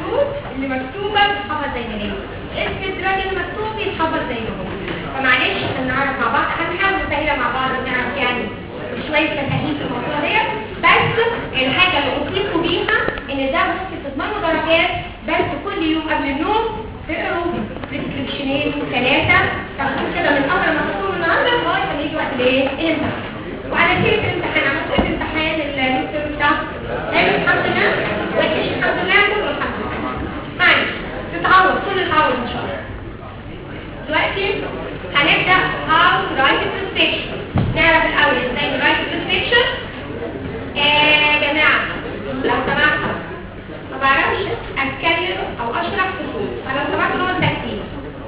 الدكتور اللي مكتوبه بتتحفظ زي ما هي اسم الدراج المكتوب يتحفظ زي ما هو فمعلش عشان نعرف مع بعض هنحاول نسهلها مع بعض ونعرف يعني شويه تفاهيم في الموضوع ديت بس الحاجه اللي اوصيكم بيها ان ده ممكن تضمنوا درجات بس كل يوم قبل النوم تقروا بريسكريبشنين ثلاثه تاخدوا كده من اول ما تقوموا النهارده لغايه ما يجي وقت الايه الامتحان وعلى سيره الامتحان عملت ايه في امتحان المستر بتاع حلو الحمد لله وحش الحمد لله كله الحمد لله هاي تتعوض كل التعوض ان شاء الله دلوقتي هنبدا how to write a prescription نعرف الاول ازاي نرايت prescription آه يا جماعه لو سمحتوا ما بعرفش اتكلم او اشرح بصوت فلو سمحتوا نقعد ساكتين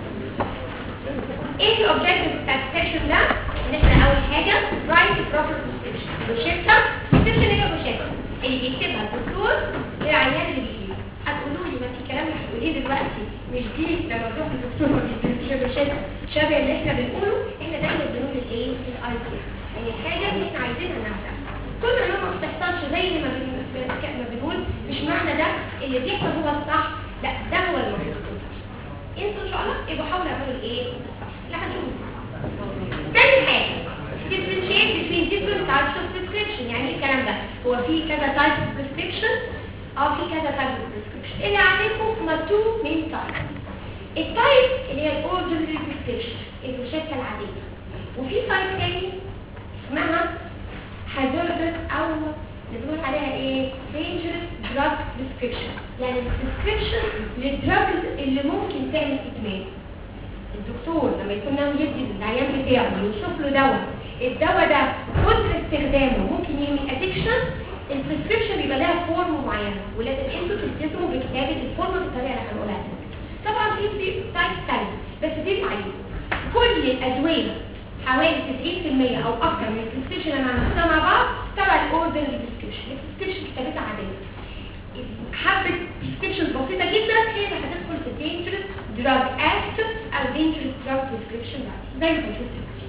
ايه الاوبجيكتيف بتاع السكشن ده ان احنا اول حاجه write a proper prescription روشته prescription هي روشته اللي بيكتبها الدكتور للعيان اللي بيجيله هتقولوا لي ما انت الكلام اللي هتقوليه دلوقتي مش دي لما تروح للدكتور ما بيكتبش روشته شبه اللي احنا بنقوله احنا دايما بنقول الايه الايديا يعني الحاجه اللي احنا عايزينها نعملها كل ما ما بتحصلش زي ما بن- ما بنقول مش معنى ده اللي بيحصل هو الصح لا ده هو المفروض انتوا ان شاء الله يبقوا حاولوا يعملوا الايه الصح اللي هنشوفه تاني حاجه differentiate between different types of prescription يعني ايه الكلام ده هو في كذا type of prescription اه في كذا type of prescription اللي عليكم هما two main types التايب اللي هي الاوردرلي بريسكريبشن الروشته العاديه وفي تايب تاني اسمها hazardous او اللي بنقول عليها ايه dangerous drug prescription يعني prescription للدراجز اللي ممكن تعمل ادمان الدكتور لما يكون ناوي يدي للعيان بتاعه يوصف له دواء الدواء ده كتر استخدامه ممكن يعمل ادكشن البريسكريبشن بيبقى لها فورم معينه ولازم انتوا تلتزموا بكتابه الفورم بالطريقه اللي هنقولها دلوقتي طبعا في في تايب ثاني بس دي معين كل الادويه حوالي 90% او اكتر من البريسكريبشن اللي انا عملتها مع بعض تبع الاوردر بريسكريبشن البريسكريبشن كتابتها عاديه حبه بريسكريبشن بسيطه جدا هي اللي هتدخل في dangerous drug act او dangerous drug prescription زي ما بنشوف دلوقتي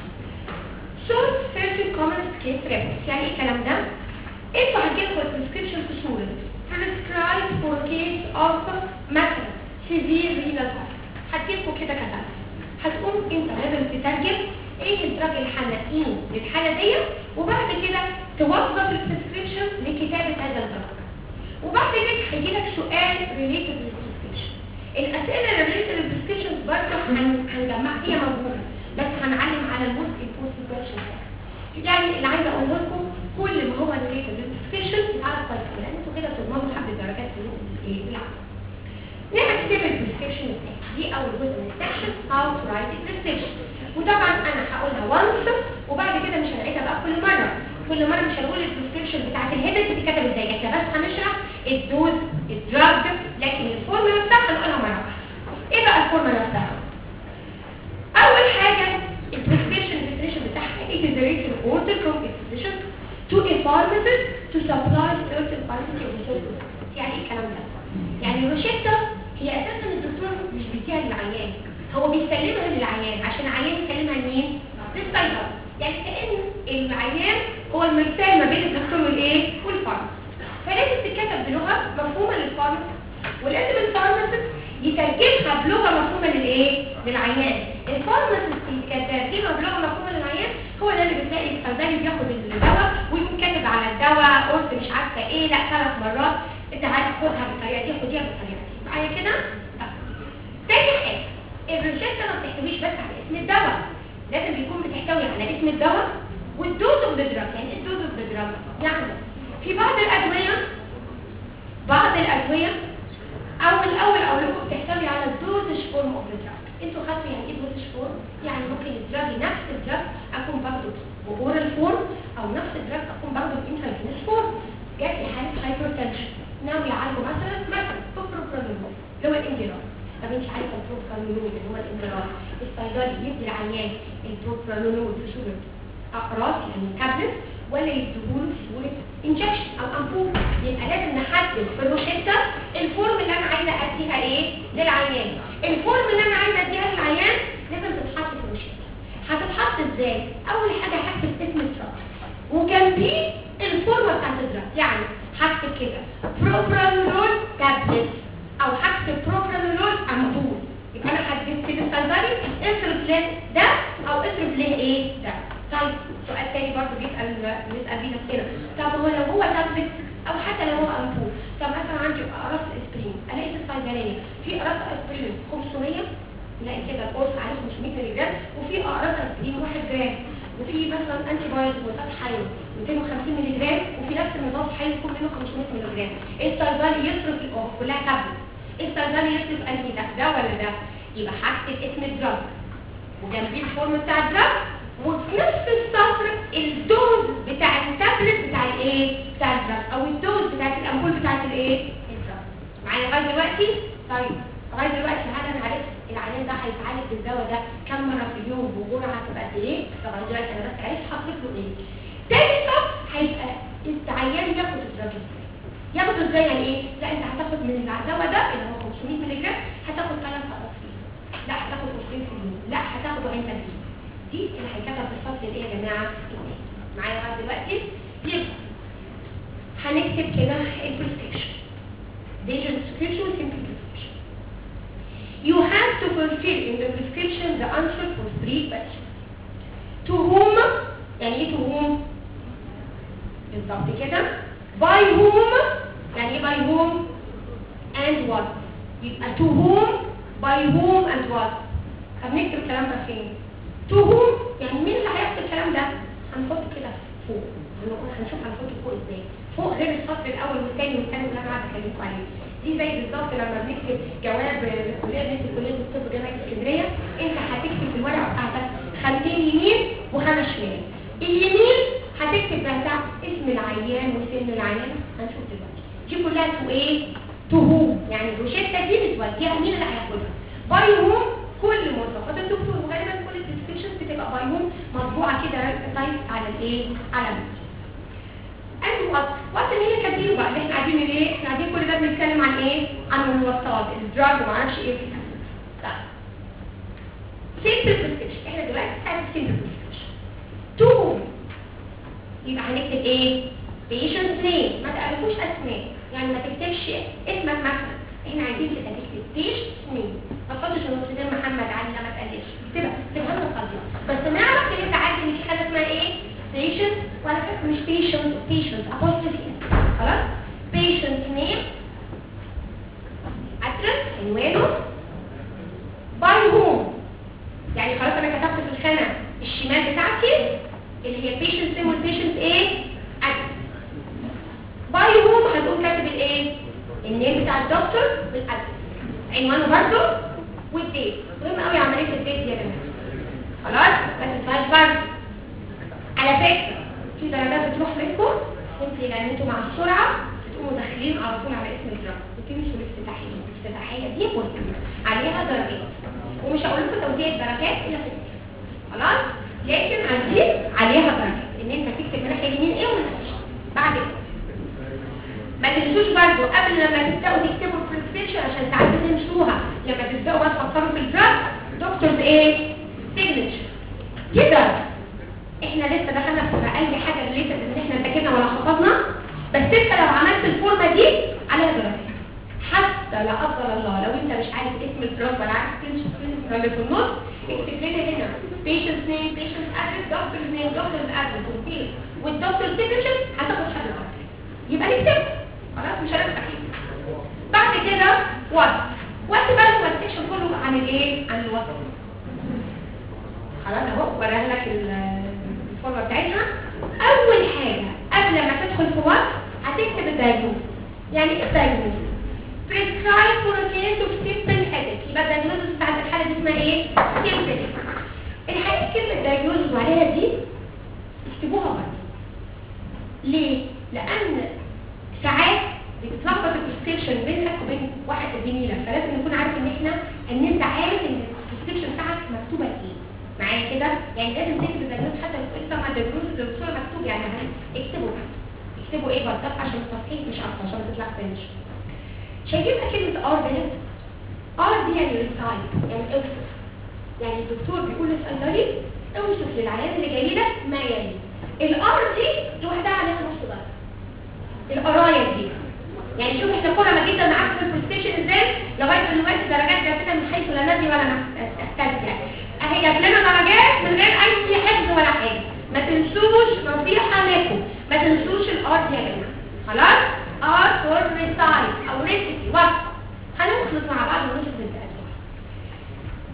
source certain common case reference يعني ايه الكلام ده انتوا هتجيبوا البريسكريبشن في صوره prescribed for case of مثلا severe renal heart هتجيبوا كده كذا هتقوم انت لازم تترجم ايه الدرج الحنقين للحاله دي وبعد كده توظف البريسكريبشن لكتابه هذا الدرج وبعد كده هيجي لك سؤال ريليتد للبريسكريبشن الاسئله اللي ريليتد للبريسكريبشن برضه هن- هنجمعها هي موجوده بس هنعلم على الموست امبورتنت كويشن يعني اللي عايزه اقول لكم كل ما هو ريليتد للبريسكريبشن تعرف كويس لان انتوا كده بتضمنوا حد درجات في الايه بالعكس نعمل كتاب البريسكريبشن ازاي دي اول جزء من السكشن هاو تو رايت البريسكريبشن وطبعا انا هقولها وانس وبعد كده مش هنعيدها بقى كل مره كل مره مش هنقول البريسكريبشن بتاعت الهيدت بتتكتب ازاي احنا بس هنشرح الدوز الدراج لكن الفورمولا نفسها هنقولها مره واحده ايه بقى الفورمولا نفسها اول حاجه البريسكريبشن الديفينيشن بتاعها it is a written order from a physician to a pharmacist to supply certain quantity of resources يعني ايه الكلام ده يعني الروشته هي اساسا الدكتور مش بيديها للعيان هو بيسلمها للعيان عشان العيان يسلمها لمين للسيطره يعني كان العيان هو المرسال ما بين الدكتور والايه والفارماسيست فلازم تتكتب بلغه مفهومه للفارماسيست ولازم الفارماسيست يترجمها بلغه مفهومه للايه للعيان الفارماسيست يترجمها بلغه مفهومه للعيان هو ده اللي بتلاقي الصيدلي بياخد الدواء ويقوم كاتب على الدواء قلت مش عارفه ايه لا ثلاث مرات انت عايز خدها بالطريقه دي خديها بالطريقه دي معايا كده طب. تاني حاجه الروشته ما بتحتويش بس على اسم الدواء لازم بيكون بتحتوي على اسم الدواء والدوز اوف ذا دراج يعني ايه الدوز اوف ذا دراج يعني في بعض الادويه بعض الادويه او الاول اقول لكم بتحتوي على الدوزج فورم اوف ذا دراج انتوا خدتوا يعني ايه دوزج فورم يعني ممكن الدراج نفس الدراج اكون باخده باورال فورم او نفس الدراج اكون باخده بانترافينوس فورم جات لي حاله هايبرتنشن ناوي يعالجوا مثلا مثلا بروبرانول اللي هو الانجلار طب انت عارفه البروبرانول اللي هو الانجلار الصيدلي يدي العيان البروبرانول في صوره اقراص يعني تابلت ولا يديهوله في صوره انجكشن او امبول يبقى لازم نحدد في الروشته الفورم اللي انا عايزه اديها ايه للعيان الفورم اللي انا عايزه اديها للعيان لازم تتحط في الروشته هتتحط ازاي اول حاجه هكتب اسم الدراج وجنبيه الفورمه بتاعت الدراج يعني هكتب كده بروبرانول تابلت الاولانيه في اقراص اسبرين 500 تلاقي كده القرص عليه 500 مللي جرام وفي اقراص اسبرين 1 جرام وفي مثلا انتي بايوتيك مضاد حيوي 250 مللي جرام وفي نفس المضاد حيوي يكون منه 500 مللي جرام الصيدلي يصرف اه كلها تابلت الصيدلي يصرف انهي ده ده ولا ده يبقى هكتب اسم الدراج وجنبيه الفورم بتاع الدراج وفي نفس السطر الدوز بتاع التابلت بتاع الايه بتاع الدراج او الدوز بتاعت الامبول بتاعت الايه الدراج معايا لغايه دلوقتي طيب لغايه دلوقتي هل انا عرفت العيان ده هيتعالج بالدواء ده كم مره في اليوم وجرعه هتبقى قد ايه لغايه دلوقتي انا بس عرفت هصرف له ايه تاني سطر هيبقى العيان ياخد الدراج ازاي ياخده ازاي يعني ايه لا انت هتاخد من الدواء ده اللي هو 500 مللي جرام هتاخد ثلاث اقراص فيه لا هتاخد قرصين في اليوم لا هتاخده عين تدريب دي اللي هيتكتب في الفصل الايه يا جماعه التاني معايا لغايه دلوقتي يبقى هنكتب كده البريسكريبشن ديجن prescription simple prescription you have to fulfill in the prescription the answer for three questions to whom يعني ايه to whom بالظبط كده by whom يعني ايه by whom and what يبقى to whom by whom and what طب نكتب الكلام ده فين to whom يعني مين اللي هيحط الكلام ده هنحط كده فوق هنقول- هنشوف هنحطه فوق ازاي فوق غير السطر الاول والثاني والثاني اللي انا قاعده اكلمكم عليه دي زي بالظبط لما بنكتب جواب للكليه بنت كليه الطب جامعه اسكندريه انت هتكتب في الورقه بتاعتك خانتين يمين وخانه شمال اليمين هتكتب بتاع اسم العيان وسن العيان هنشوف دلوقتي دي كلها تو ايه تو هو يعني الروشته دي بتوديها مين اللي هياخدها باي هوم كل مواصفات الدكتور وغالبا كل الديسكريبشنز بتبقى باي هوم مطبوعه كده تايب على الايه على الويب اند وات وات اللي هي كاتبينه بقى اللي احنا قاعدين ايه احنا قاعدين كل ده بنتكلم عن ايه عن الموصفات الدراج وما اعرفش ايه طيب سيمبل بريسكريبشن احنا دلوقتي بنعمل سيمبل بريسكريبشن تو يبقى هنكتب ايه patient name ما تألفوش اسماء يعني ما تكتبش اسمك مثلا احنا عايزين كده تكتب patient name ما تحطش النص ده محمد علي لا ما تقلش اكتبها اكتبها لنا فاضيه بس نعرف ان انت عارف ان في حاجه اسمها ايه patient وعلى فكره مش patient patient apostrophe خلاص patient name address عنوانه by whom يعني خلاص انا كتبت في الخانه الشمال بتاعتي اللي هي patient name والpatient ايه address by whom هتقوم كاتب الايه النيم بتاع الدكتور والادرس عنوانه برضه والديت مهم قوي عمليه الديت دي يا جماعه خلاص بس الفايل برضه على فكره في درجات بتروح منكم انت يعني انتوا مع السرعه بتقوموا داخلين على طول على اسم الجرام وتمشوا الافتتاحيه الافتتاحيه دي مهمه عليها درجات ومش هقول لكم توزيع الدرجات الا في الكتاب. خلاص لكن عندي عليها درجات ان انت تكتب من ناحيه اليمين ايه ومن ناحيه الشمال بعد كده ما تنسوش برضو قبل لما تبداوا تكتبوا البريسكريبشن عشان ساعات بتنسوها لما تبداوا بقى تفكروا في الدراج دكتورز ايه سيجنتشر كده احنا لسه دخلنا في اي حاجه ريليتد ان احنا ذاكرنا ولا حفظنا بس انت لو عملت الفورمه دي عليها درجات حتى لا قدر الله لو انت مش عارف اسم الدراج ولا عارف كلمه اللي في النص اكتب لنا هنا patient name patient address doctor's name doctor's address والديل والدكتور signature هتاخد حد درجه يبقى نكتب خلاص مش هنفتح بعد كده وات وات بقى هو السكشن كله عن الايه عن الوات خلاص اهو وريها لك ال- الفورمه بتاعتها اول حاجه قبل ما تدخل في وات هتكتب الدايجنوز يعني ايه الدايجنوز prescribe for a case of simple headache يبقى الدايجنوز بتاعت الحاله دي اسمها ايه simple الحقيقه كلمه دايجنوز وعليها دي اكتبوها برضه ليه؟ لأن ساعات بتتلخبط البريسكريبشن بينك وبين واحد زميلك فلازم نكون عارف ان احنا ان انت عارف ان البريسكريبشن بتاعك مكتوبه ايه معايا كده يعني لازم تكتب الدايجنوز حتى لو تقول طبعا الدايجنوز الدكتور مكتوب يعني اكتبه اكتبوا ايه بالظبط عشان التصحيح مش عارفه عشان تطلع فينش شايفين بقى كلمه ار ديت ار دي يعني ريسايد يعني اوصف يعني الدكتور بيقول للصيدلي اوصف للعيان اللي جاي لك ما يلي الار دي لوحدها عليها نص درجه القرايه دي يعني شوف احنا كنا ما جينا معاك في البريسكريبشن ازاي لغايه دلوقتي درجات جابتنا من حيث لا ندري ولا نحتاج يعني اهي جات لنا درجات من غير اي حفظ ولا حاجه ما تنسوش نصيحه لكم ما تنسوش الار دي يا جماعه خلاص ار فور ريسايد او ريسيبي وصفه هنخلط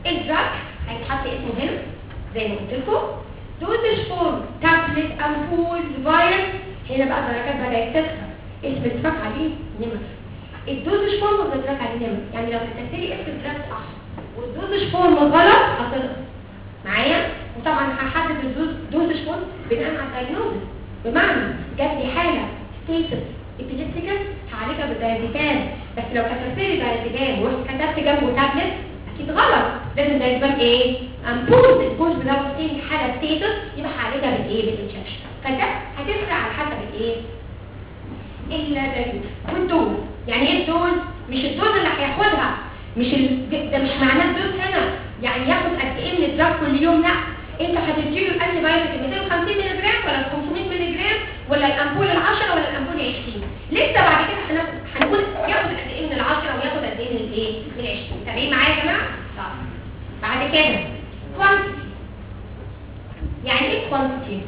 الدراج هيتحط اسمه هنا زي ما قلت لكم دوزج فورم تابلت امبول فايروس هنا بقى درجات بدات تكتر اسم الدراج عليه نمر الدوزج فورم والدراج عليه نمر يعني لو كتبت لي اسم الدراج صح والدوزج فورم غلط هتغلط معايا وطبعا هحدد الدوزج فورم بناء على الدايجنوزس بمعنى جات لي حاله ستيتس ابيليبتيكال هعالجها بالدايزيبام بس لو كتبت لي دايزيبام ورحت كتبت جنبه تابلت اكيد غلط لازم دايزيبام ايه امبول البوز بتاعه ستين حاله ستيتس يبقى هعالجها بالايه بالانجكشن فده هتفرق على حسب الايه الدايزيبام والدوز يعني ايه الدوز مش الدوز اللي هياخدها مش ال... ده مش معناه الدوز هنا يعني ياخد قد ايه من الدراج كل يوم لا انت هتديله الانتي بايوتيك 250 مللي جرام ولا 500 مللي جرام ولا الامبول ال10 ولا الامبول ال20 لسه بعد كده هناخد هنقول ياخد قد ايه من ال10 وياخد قد ايه من الايه من ال20 تمام معايا يا جماعه طيب بعد كده كوانتيتي يعني ايه كوانتيتي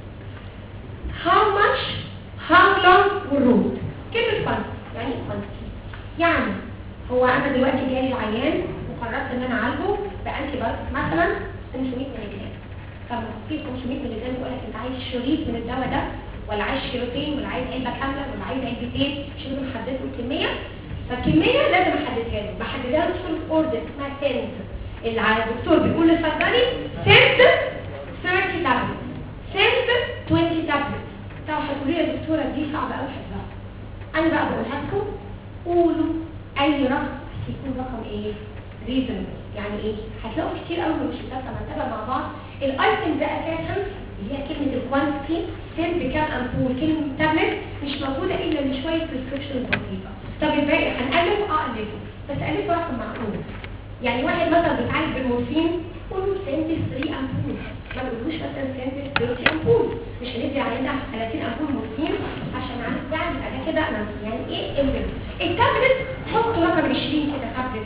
how much how long والروت كلمه كوانتيتي يعني ايه كوانتيتي يعني هو انا دلوقتي جالي عيان وقررت ان انا اعالجه بانتي بايوتيك مثلا 500 مللي جرام طب في 500 مللي جرام يقول لك انت عايز شريط من الدواء ده ولا عايز شريطين ولا عايز علبه كامله ولا عايز علبتين مش لازم احدد له الكميه فالكميه لازم احددها له بحددها له في اوردر اسمها سنت اللي على الدكتور بيقول للصيدلي سنت 30 تابلت سنت 20 تابلت طب هتقولي لي يا دكتوره دي صعبه قوي حفظها انا بقى بقولها لكم قولوا اي رقم بس يكون رقم ايه ريزونبل يعني ايه هتلاقوا كتير قوي مش لما نتابع مع بعض الايتم ده اساسا اللي هي كلمه الكوانتيتي سنت بكام امبول كلمه تابلت مش موجوده الا لشويه بريسكريبشن بسيطه طب الباقي هنالف اه الفه بس الفه رقم معقول يعني واحد مثلا بيتعالج بالمورفين قولوا سنت 3 امبول ما تقولوش مثلا سنت 30 امبول مش هندي علينا 30 امبول مورفين عشان عارف ده يبقى ده كده انا يعني ايه امبل التابلت حط رقم 20 كده تابلت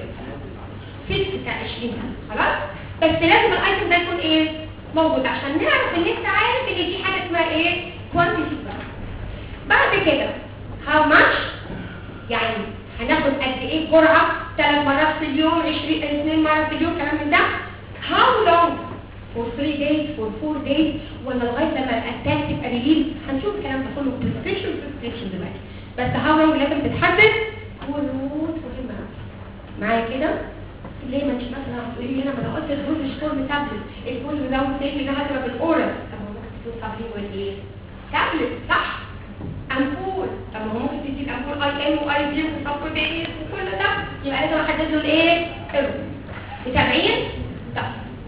فيكس بتاع 20 خلاص بس لازم الايتم ده يكون ايه موجود عشان نعرف ان انت عارف ان دي حاجه اسمها ايه كوانتيتي بعد كده هاو ماتش يعني هناخد قد ايه جرعه ثلاث مرات في اليوم 20 اثنين مرات في اليوم كلام من ده هاو لونج فور 3 دايز فور 4 دايز ولا لغايه لما الاتاك تبقى ريليز هنشوف الكلام ده كله بريسكريبشن بريسكريبشن دلوقتي بس هاو لونج لازم تتحدد والروت مهمه معايا كده ليه ما انت مثلا هتقولي لي هنا ما انا قلت الدوز مش فورم تابلت الدوز ده تاني ده هتبقى بالاورال طب ما ممكن تكون تابلت ولا ايه تابلت صح امبول طب ما هو ممكن تدي الامبول اي ام واي بي وسبروتينيز وكل ده يبقى لازم احدد له الايه الروت متابعين طب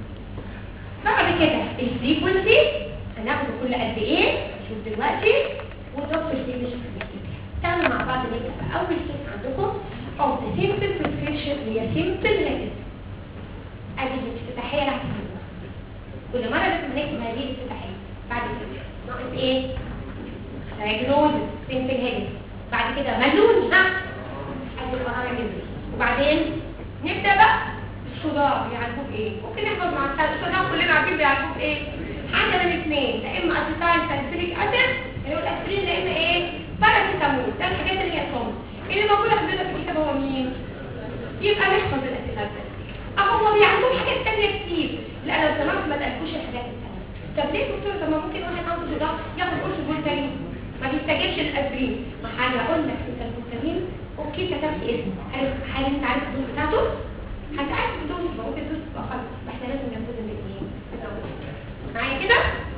بعد كده الفريكونسي هناخده كل قد ايه شوف دلوقتي ودكتور سيجنتشر تعالوا مع بعض نكتب اول كلمه عندكم of the simple prescription هي simple headed ادي الافتتاحيه اللي هتكتبوها كل مره لازم نكتب هذه الافتتاحيه بعد كده ناقص ايه diagnosis simple headed بعد كده ملون ها ادي القرار جدا وبعدين نبدا بقى الصداع بيعالجوه بايه ممكن نحفظ مع الصداع كلنا عارفين بيعالجوه بايه حاجه من اثنين يا اما اسيتايل ساليسيليك اسيد اللي هو الاسبرين يا اما ايه باراسيتامول ده الحاجات اللي هي كومن اللي موجوده عندنا في الكتاب هو مين يبقى نحفظ الاسئله اهو هو بيعملوا حاجات ثانيه كتير لا لو سمحت ما تقلقوش الحاجات الثانيه طب ليه دكتور طب ما ممكن واحد عنده صداع ياخد قرص بولتارين ما بيستجيبش الاسبرين ما حاجه اقول لك انت البولتارين اوكي كتبت اسمه هل هل انت عارف الدوز بتاعته هتعرف الدوز يبقى ممكن الدوز تبقى خلاص احنا لازم نلتزم بالاثنين معايا كده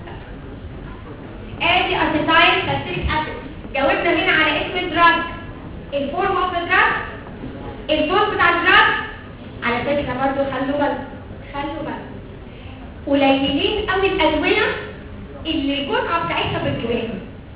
ادي اسيتايل سالسيليك اسيد جاوبنا هنا على اسم الدراج الفورم اوف دراج الدوز بتاع الدراج على فكره برضه خلوا بالكم خلوا بالكم قليلين قوي الادويه اللي الجرعه بتاعتها بالجرام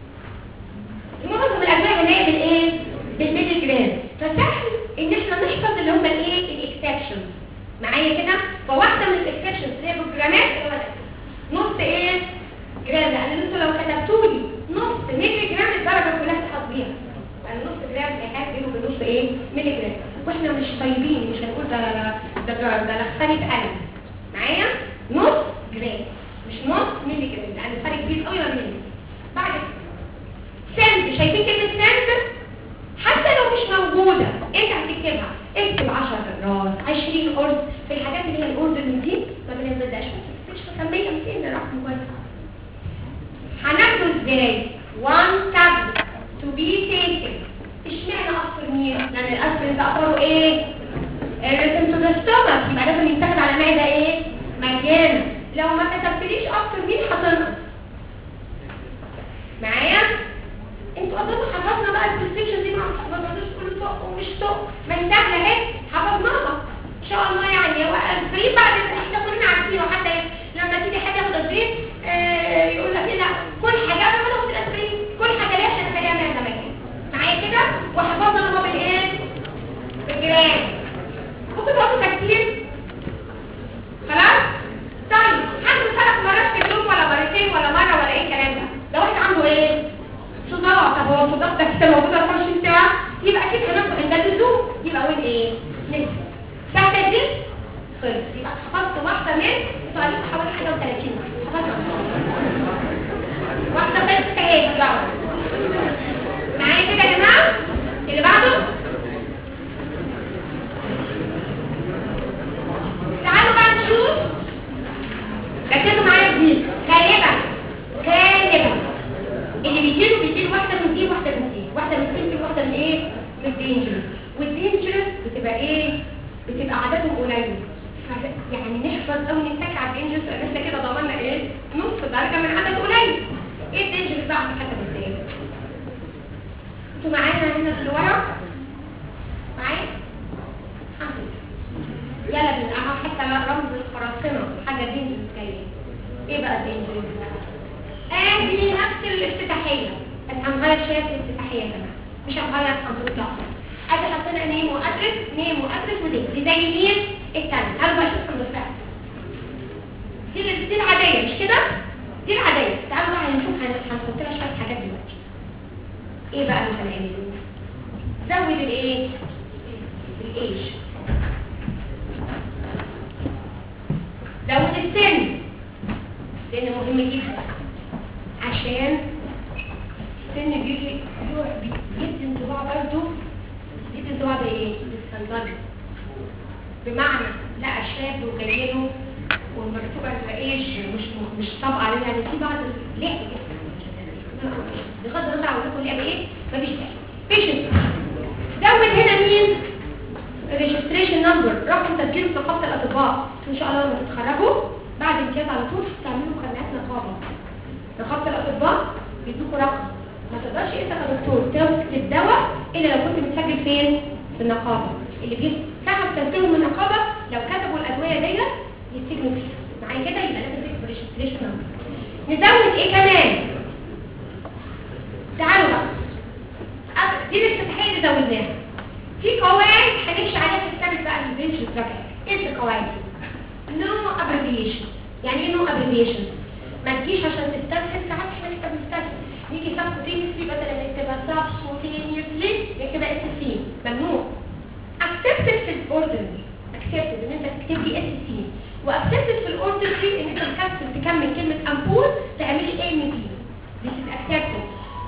معظم الادويه هنلاقي بالايه بالميلي جرام فسهل ان احنا نحفظ اللي هم الايه الاكسبشنز معايا كده فواحده من الاكسبشنز اللي هي بالجرامات اللي هو نص ايه جرام لان انتوا لو كتبتوا لي نص ميلي جرام الدرجه كلها تحط بيها يعني نص جرام هيحتاج بينه وبين نص ايه ميلي جرام واحنا مش طيبين مش هنقول ده ده ده ده لخسانه قلم معايا نص جرام مش نص ميلي جرام لان الفرق كبير قوي ما بين بعد سنت شايفين كلمه سنت حتى لو مش موجوده انت هتكتبها اكتب 10 راس 20 قرص في الحاجات قلتليش اكتر مين حاططها معايا انتوا اظن حفظنا بقى البرسبشن دي ما حفظناش كله طق ومش طق ما هي سهله اهي حفظناها ان شاء الله يعني هو البريد بعد احنا كلنا عارفينه حتى لما تيجي حاجه ياخد البريد آه يقول لك ايه لا كل حاجه انا هاخد الاسبرين كل حاجه ليه عشان اخليها من زمان معايا كده وحفظنا هو بالايه بالجرام ممكن تقعدوا ساكتين خلاص طيب حد ثلاث مرات في اليوم ولا مرتين ولا مره ولا ايه الكلام ده لو واحد عنده ايه صداع طب هو الصداع ده كده موجود 24 ساعه يبقى اكيد هناخد عند اللزوم يبقى اقول ايه نسبه سهله دي خلص يبقى حفظت واحده من انتوا عليكم حوالي حاجه و30 حفظنا واحده خلصت اهي بقى معايا كده يا جماعه اللي بعده تعالوا بقى نشوف ركزوا معايا في دي غالبا غالبا اللي بيجيله بيجيله واحده من دي واحده من دي واحده من السيمبل واحده من ايه من الدينجرس والدينجرس بتبقى ايه بتبقى عددهم قليل ف- يعني نحفظ او نتك على الدينجرس لان احنا كده ضمننا ايه نص درجه من عدد قليل ايه الدينجرس بقى بتتحسب ازاي انتوا معانا هنا في الورق معايا الحمد لله يلا بينا اهو حتى لا رمز القراصنة حاجة دينجرس جاية ايه بقى دينجرس ادي نفس الافتتاحية بس هنغير شوية في الافتتاحية يا جماعة مش هنغير خطوط لا ادي حطينا نيم وادرس نيم وادرس ودي دي زي مين التاني هل بقى شوف بالفعل دي ال- دي العادية مش كده دي العادية تعالوا بقى هنشوف هن- هنحط لها شوية حاجات دلوقتي ايه بقى اللي هنعمله زود الايه الايش زود السن لان مهم جدا عشان السن بيجي بي- بيدي انطباع برضه بيدي انطباع بايه؟ بالصيدلي بمعنى لا شاب وجاي له والمكتوبه الايش مش مش طابقه عليها يعني في بعض لا بغض النظر عن كل لعبه ايه مفيش داعي بيشنت زود هنا مين ريجستريشن نمبر رقم تسجيل في نقابه الاطباء ان شاء الله لما تتخرجوا بعد امتياز على طول تعملوا قناه نقابه نقابه الاطباء بيدوكوا رقم ما تقدرش انت كدكتور تكتب دواء الا لو كنت متسجل فين في النقابه اللي بيسحب تسجيلهم من النقابه لو كتبوا الادويه ديت يسجنوا فيها معايا كده يبقى لازم تكتب ريجستريشن نمبر نزود ايه كمان تعالوا بقى أب- دي الافتتاحيه اللي زودناها في قواعد هنمشي عليها في كتابة بقى البنش والتراكات ايه القواعد دي؟ نو ابريفيشن يعني ايه نو ابريفيشن؟ ما تجيش عشان تستسهل ساعات احنا نكتب مستسهل يجي سبكوتينيسلي بدل ما نكتبها سبكوتينيسلي نكتبها اس سي ممنوع accepted في الاوردر accepted ان انت تكتب لي اس سي واكسبتد في الاوردر دي ان انت تكتب تكمل كلمه امبول تعملي اي من بي this is accepted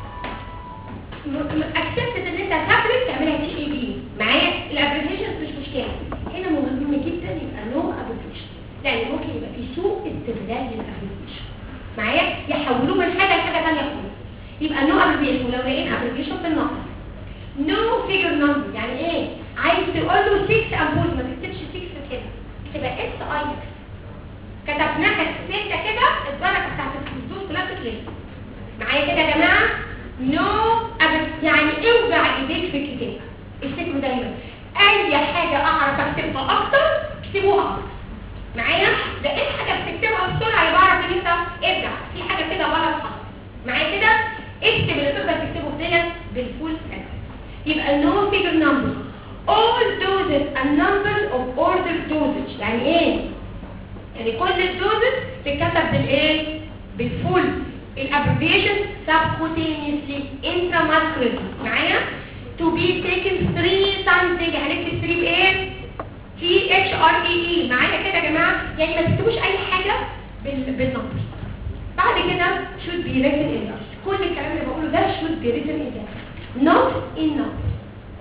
اكسبتد ان انت تابلت تعملها تي اي بي معايا الابريفيشن مش مشكله هنا مهم جدا يبقى نو ابريفيشن لان ممكن يبقى في سوء استغلال للابريفيشن معايا يحولوه من حاجه لحاجه ثانيه خالص يبقى نو ابريفيشن ولو لقينا ابريفيشن في النص نو فيجر نمبر يعني ايه عايز تقول له 6 امبول ما تكتبش 6 كده تبقى اس اي كتبناها 6 كده الدرجه بتاعت الفلوس كلها بتتلغي معايا كده يا جماعه نو no يعني اوجع ايديك في الكتابه افتكروا دايما اي حاجه اعرف اكتبها اكتر اكتبوها اكتر معايا لقيت حاجه بتكتبها بسرعه يبقى اعرف ان انت ابدع في حاجه كده غلط حصل معايا كده اكتب اللي تقدر تكتبه ديت بالفول سنس يبقى no figure number all doses and numbers of ordered dosage يعني ايه يعني كل الدوزز تتكتب بالايه بالفول الابريفيشن subcutaneously intramuscularly معايا to be taken 3 times daily هنكتب 3 بايه في اتش ار اي اي معايا كده يا جماعه يعني ما تكتبوش اي حاجه بال بالنمبر بعد كده should be written in English كل الكلام اللي بقوله ده should be written in English not in numbers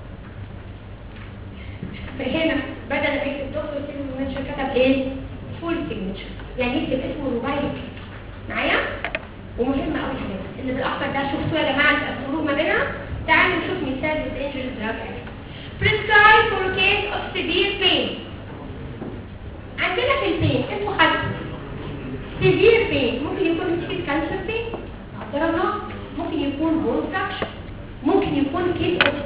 فهنا بدل ما يكتب دكتور سيجنتشر كتب ايه فول سيجنتشر يعني يكتب اسمه موبايل معايا ومهم قوي الحاجات اللي بالاخضر ده شفتوه يا جماعه الفروق ما بينها تعالوا نشوف مثال للانجريس دراج prescribed for case of severe pain عندنا في البين اسمه خدوا severe pain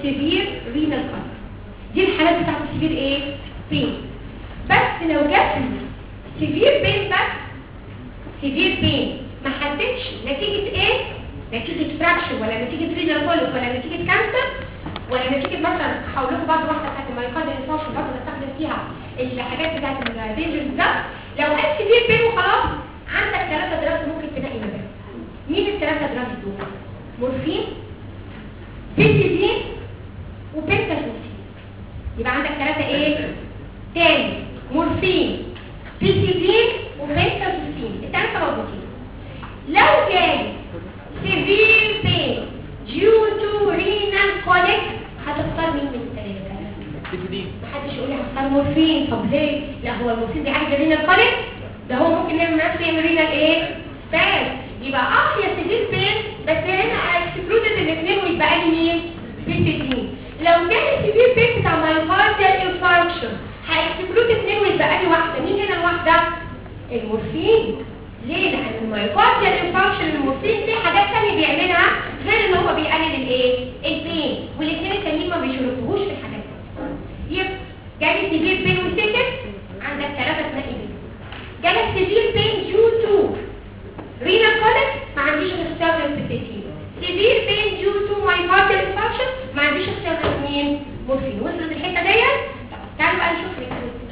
سيفير رينال كوليك دي الحالات بتاعت السيفير ايه بين بس لو جات لي سيفير بين بس سيفير بين ما حددش نتيجه ايه نتيجه فراكشن ولا نتيجه رينال كوليك ولا نتيجه كانسر ولا نتيجه مثلا هقول لكم برضه واحده بتاعت المايوكارديال انفاركشن برضه بستخدم فيها الحاجات بتاعت الدينجرز ده لو قال سيفير بين وخلاص عندك ثلاثه دراجز ممكن تلاقي ما بينهم مين الثلاثه دراجز دول مورفين بيتيدين وبنتازوسين يبقى عندك ثلاثه ايه تاني مورفين بيتيدين وبنتازوسين الثلاثه موجودين لو جالي سيفير بين due to renal colic هتختار مين من الثلاثه تبدي محدش يقول لي هختار مورفين طب ليه لا هو المورفين بيعالج الرينال كوليك ده هو ممكن يعمل نفسه يعمل رينال ايه فاز يبقى اه يا سيفير بين بس هنا اكسكلودد الاثنين ويبقى لي مين بيتين لو كان السيفير بين بتاع مايوكارديال انفاركشن هاكسكلود اثنين ويبقى لي واحده مين هنا الواحده المورفين ليه لان المايوكارديال انفاركشن المورفين في حاجات ثانيه بيعملها غير ان هو بيقلل الايه البين والاثنين التانيين ما بيشاركوهوش في الحاجات دي يبقى جالي سيفير بين وسكت عندك ثلاثه تنقي بين جالك سيفير بين ديو تو رينال كوليك ما عنديش غير اختيار غير البيتين سيفير بين ديو تو مايوكارديال انفاركشن ما عنديش اختيار غير مين مورفين وصلت الحته ديت طب تعالوا بقى نشوف الكلام.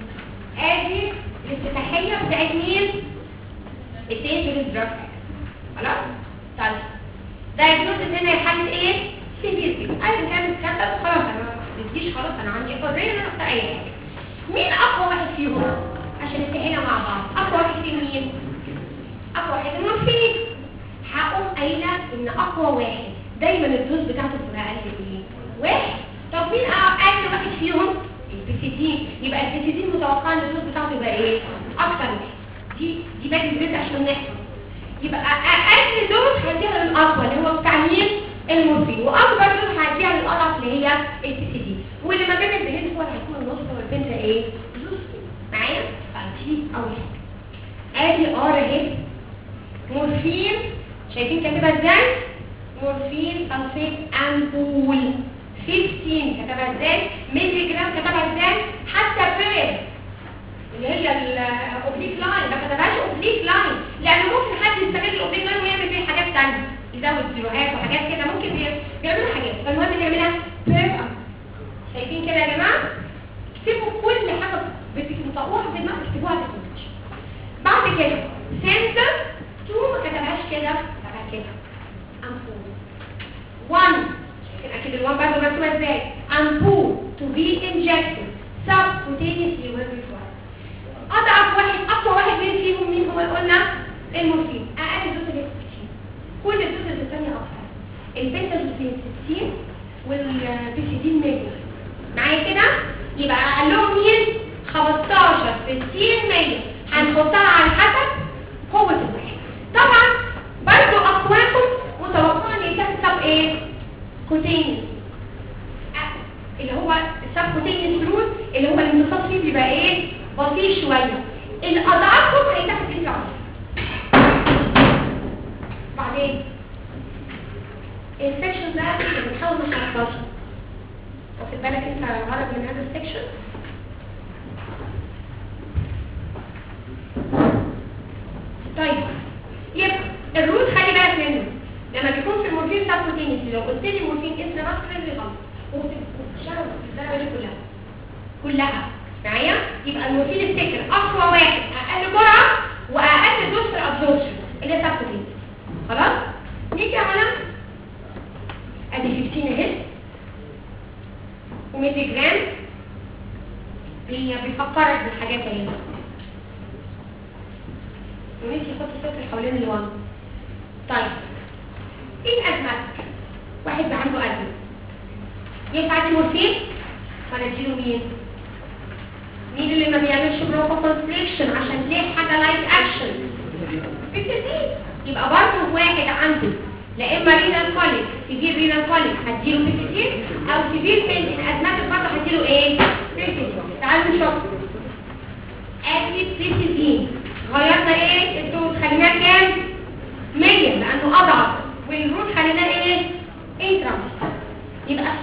ادي الافتتاحيه بتاعت مين الدينجرس دراج خلاص طيب دايجنوستس هنا حاله ايه سيفير بين عايز نعمل كده وخلاص انا ما بديش خلاص انا عندي حريه ان انا اختار اي حاجه مين اقوى واحد فيهم عشان نتهينا مع بعض اقوى واحد فيهم مين اقوى واحد المورفين هقوم قايله ان اقوى واحد دايما الدوز بتاعته بتبقى اقل ايه واحد طب مين اقل واحد فيهم البيسيدين يبقى البيسيدين متوقع ان الدوز بتاعته يبقى ايه اكتر واحد دي دي باقي البيت عشان نحفظ يبقى اقل دوز هديها للاقوى اللي هو بتاع مين المورفين واكبر دوز هديها للاضعف اللي هي البيسيدين واللي ما بين البنين هو اللي هيكون النص والبنت ايه دوز معايا فدي اول حاجه ادي ار اهي مورفين شايفين كاتبها ازاي مورفين سلفيت امبول 15 كتبها ازاي ملي جرام كتبها ازاي حتى بير اللي هي الاوبليك لاين ما كتبهاش اوبليك لاين لان ممكن حد يستغل الاوبليك لاين ويعمل بيه حاجات ثانيه يزود زيروهات وحاجات كده ممكن بي- بيعملوا حاجات فالمهم نعملها بير شايفين كده يا جماعه اكتبوا كل حاجه بتنطقوها في دماغك اكتبوها في الكوتش بعد كده سنتر تو ما كتبهاش كده كتبها كده امبول 1 اكيد ال1 برضه مكتوبه ازاي امبول تو بي انجكتد subcutaneously when required اضعف واحد اقوى واحد مين فيهم مين هو قلنا المورفين اقل دوز اللي 60 كل الدوز الثانيه اكتر البنتازوسين 60 والبيسيدين 100 معايا كده يبقى اقلهم مين 15 60 100 هنحطها على حسب قوه الواحد طبعا برضو اقواكم متوقع ان يتاخد سب ايه كوتينيوس اللي هو السب كوتينيوس رول اللي هو الانتصاب فيه بيبقى ايه بطيء شويه الاضعافهم هيتاخد انت بعدين السكشن ده بنحاول ما نحفظش واخد بالك انت غرض من هذا السكشن طيب يبقى الروت خلي بالك منه لما بيكون في المورفين سبكوتينيس لو قلت لي مورفين اسم مصر اللي غلط وبتشتغل الدرجه دي كلها كلها معايا يبقى المورفين السكر اقوى واحد اقل جرعه واقل دوز في الابزوربشن اللي هي سبكوتينيس خلاص نيجي على ادي 15 اهي وميلي جرام بي- بيفكرك بالحاجات اهي ونسي يحط السكر حوالين الوان طيب ايه الازمات واحد بقى عنده ازمه ينفع ادي مورفين ولا اديله مين مين اللي ما بيعملش بروكو كونستريكشن عشان ليه حاجه لايت اكشن بالتدريج يبقى برضه واحد عنده لا اما رينال كوليك سيفير رينال كوليك هديله بيتيتين او سيفير بنت ازمات برضه هديله ايه بيتيتين تعالوا نشوف ادي بيتيتين غيرنا ايه الدوز خليناه كام 100 لانه اضعف والروت خليناه ايه انترا يبقى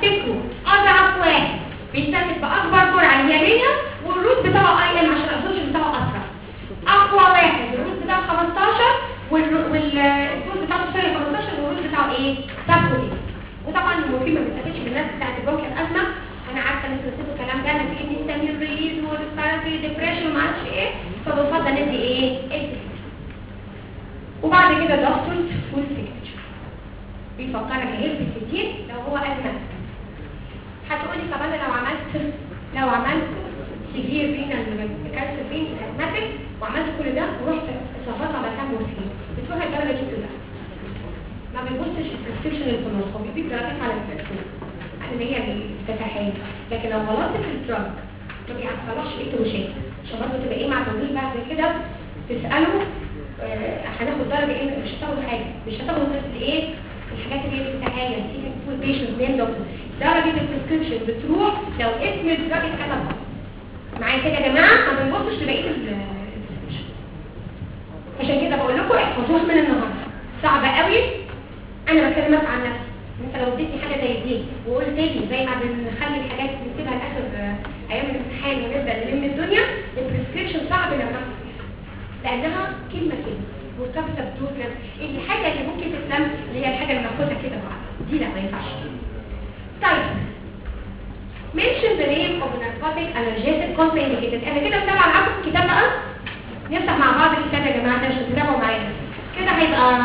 افتكروا اضعف واحد بيتاخد باكبر جرعه اللي هي 100 والروت بتاعه اي ام عشان الابسوربشن بتاعه اسرع اقوى واحد الروت بتاعه 15 والدوز بتاعه سوري 15 والروت بتاعه ايه؟ سبعه وطبعا المورفين ما بيتاخدش بالناس بتاعت البروكيال ازمه انا عارفه ان انتوا نسيتوا الكلام ده نتيجه هيستامين ريليز وريسبيراتوري ديبريشن وما اعرفش ايه فبفضل ندي ايه؟ التكتيك وبعد كده دكتورز والسيجنتشر بيفكرك هيلب كتير لو هو ازمه هتقولي طب انا لو عملت لو عملت سيفير رينال كالسيفين ازماتيك وعملت كل ده ورحت ظبطت على كام مورفين بتروح الدرجه دي كلها ما بيبصش البرسكريبشن اللي في النص هو بيديك درجات على البرسكريبشن اللي هي الافتتاحيه لكن لو غلطت في الدرج ما بيحصلش ايه مشاكل عشان برضه تبقى ايه مع التوضيح بعد كده تساله آه، هناخد درجه ايه مش هتاخد حاجه مش هتاخد بس ايه الحاجات اللي هي الافتتاحيه سيكن فول بيشنت نيم دكتور درجه البرسكريبشن بتروح لو اسم الدرج اتكتب غلط. معايا كده يا جماعه ما بنبصش لبقيه البرسكريبشن عشان كده بقول لكم احفظوها من النهارده صعبه قوي انا بكلمك عن نفسي انت لو اديتني حاجه زي دي وقلت لي زي ما بنخلي الحاجات نسيبها لاخر آه، ايام الامتحان ونبدا نلم الدنيا البريسكريبشن صعب لما نحفظ لانها كلمه كلمه مرتبطه بدور الحاجه اللي ممكن تتلم اللي هي الحاجه اللي ناخدها كده بعض دي لا ما ينفعش طيب mention the name of a narcotic analgesic contraindicated انا كده متابعه معاكم الكتاب بقى نفتح مع بعض الكتاب يا جماعه عشان تتابعوا معايا كده هيبقى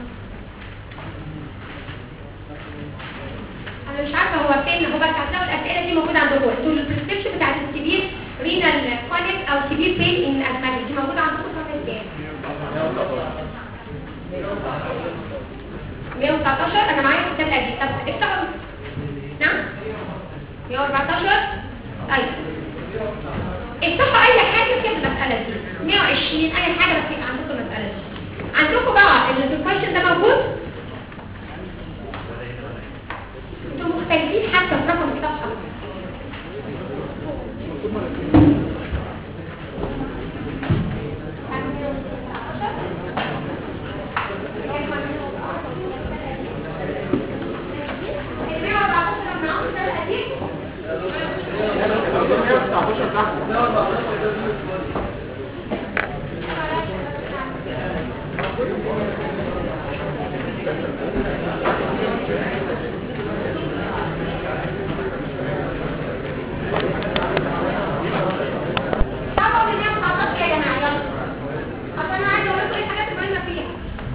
انا مش عارفه هو فين هو بس هتلاقوا الاسئله دي موجوده عندكم انتوا البريسكريبشن بتاعت السبير رينال كونيك او سبير بين ان ازماتيك دي موجوده عندكم صفحه كام 119 انا معايا الكتاب القديم طب افتحوا نعم 114 طيب افتحوا اي حاجه كده المساله دي 120 اي حاجه بس يبقى عندكم المساله دي عندكم بقى الكويشن ده موجود انتوا مختلفين حتى في رقم الصفحه طبعا اللي هي 19 يا جماعه يلا عشان انا عايزه اقول لكم ايه الحاجات المهمه فيها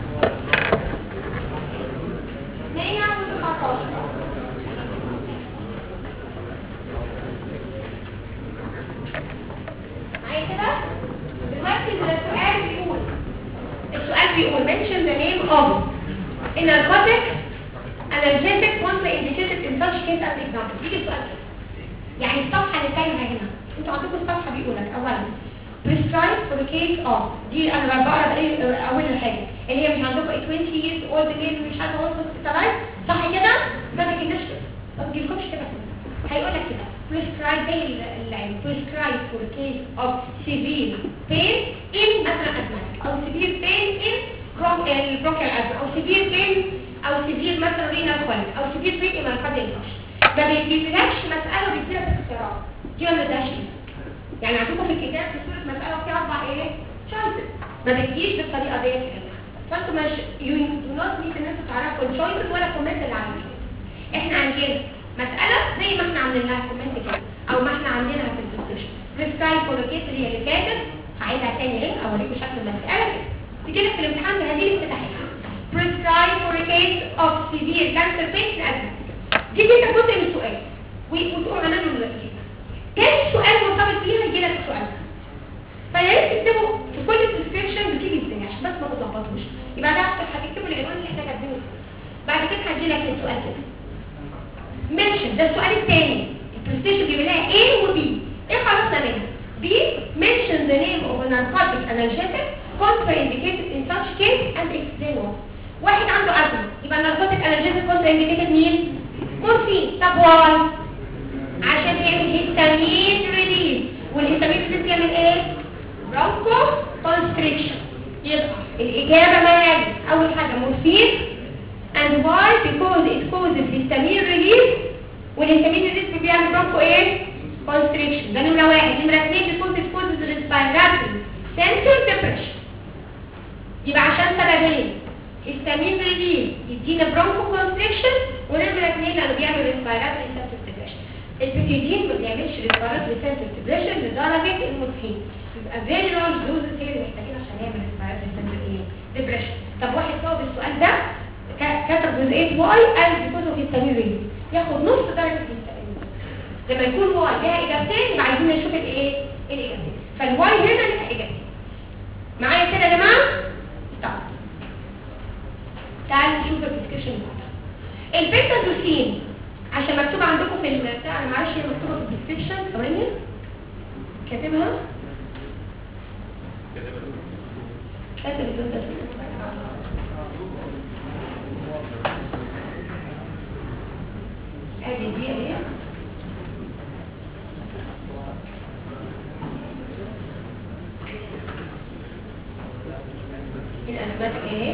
119 معايا كده دلوقتي السؤال بيقول السؤال بيقول mention the name of a narcotic analgesic contraindicated in such case as example يجي السؤال كده يعني الصفحه اللي كاينه هنا انتوا عندكم الصفحه بيقول لك اولا prescribed for the case of دي انا بقرا ايه اول حاجه اللي هي مش عندكم 20 years old male مش عارفه وصل hospitalized صح كده ما تجيبش كده ما تجيبكمش كده هيقول لك كده prescribed زي ال- العلم prescribed for the case of severe pain in مثلا asthmatic او severe pain in bron- البرونكيال asthma او severe pain او severe مثلا renal colic او severe pain in myocardial infarction ما بيجيبلكش مساله بيديلك اختيارات دي ما بدهاش يعني عندكم في الكتاب في صوره مساله فيها اربع ايه choices ما بتجيش بالطريقه ديت هنا فانتوا مش يو دو نوت نيد ان انتوا تعرفوا الشويسز ولا كومنت اللي عليها احنا عندنا مساله زي ما احنا عاملين لها كومنت كده او ما احنا عاملينها في الديسكشن بريسكرايب فور كيس اللي هي اللي فاتت هعيدها تاني اهي اوريكم شكل المساله كده تيجي لك في الامتحان بهذه الافتتاحيه prescribe for a case of severe cancer patient asthma دي كده جزء من السؤال و- وتقوم عامل له الكيس تاني سؤال مرتبط بيها يجي لك السؤال ده فيا ريت تكتبوا في كل الديسكربشن بتيجي ازاي عشان بس ما تتلخبطوش يبقى ده هتكتبوا العنوان اللي احنا كاتبينه بعد كده هيجي لك السؤال كده mention ده السؤال الثاني البرستيشن بيبقى لها A و B ايه خلصنا منها B mention the name of a narcotic analgesic contraindicated in such case and explain why واحد عنده أزمة يبقى narcotic analgesic contraindicated مين؟ مورفين طب واي عشان يعمل هيستامين ريليز والهيستامين ريليز بيعمل ايه؟ برونكو كونستريكشن يبقى الإجابة ما يلي أول حاجة مورفين and why because it causes histamine release كونستريكشن ده نمره واحد نمره اثنين بيكون بتكون ريسبيراتوري سنتر ديبريشن يبقى عشان سببين السمين ريليز يدينا برونكو كونستريكشن ونمره اثنين لانه بيعمل ريسبيراتوري سنتر ديبريشن البيتيدين ما بيعملش ريسبيراتوري سنتر ديبريشن لدرجه المورفين يبقى فيري لارج دوزز هي اللي محتاجين عشان يعمل ريسبيراتوري سنتر ايه ديبريشن طب واحد جاوب السؤال ده ك- كتب جزئيه واي قال بيكون في السمين ريليز ياخد نص درجه السمين لما يكون واي ليها اجابتين يبقى عايزين نشوف الايه الاجابتين فالواي هنا ليها اجابتين معايا كده يا جماعه طب تعالوا نشوف الديسكشن بتاعتها البيتازوسين عشان مكتوب عندكم في البتاع انا معرفش هي مكتوبه في الديسكشن ثواني كاتبها كاتب البيتازوسين ادي دي اهي الأسماك اهي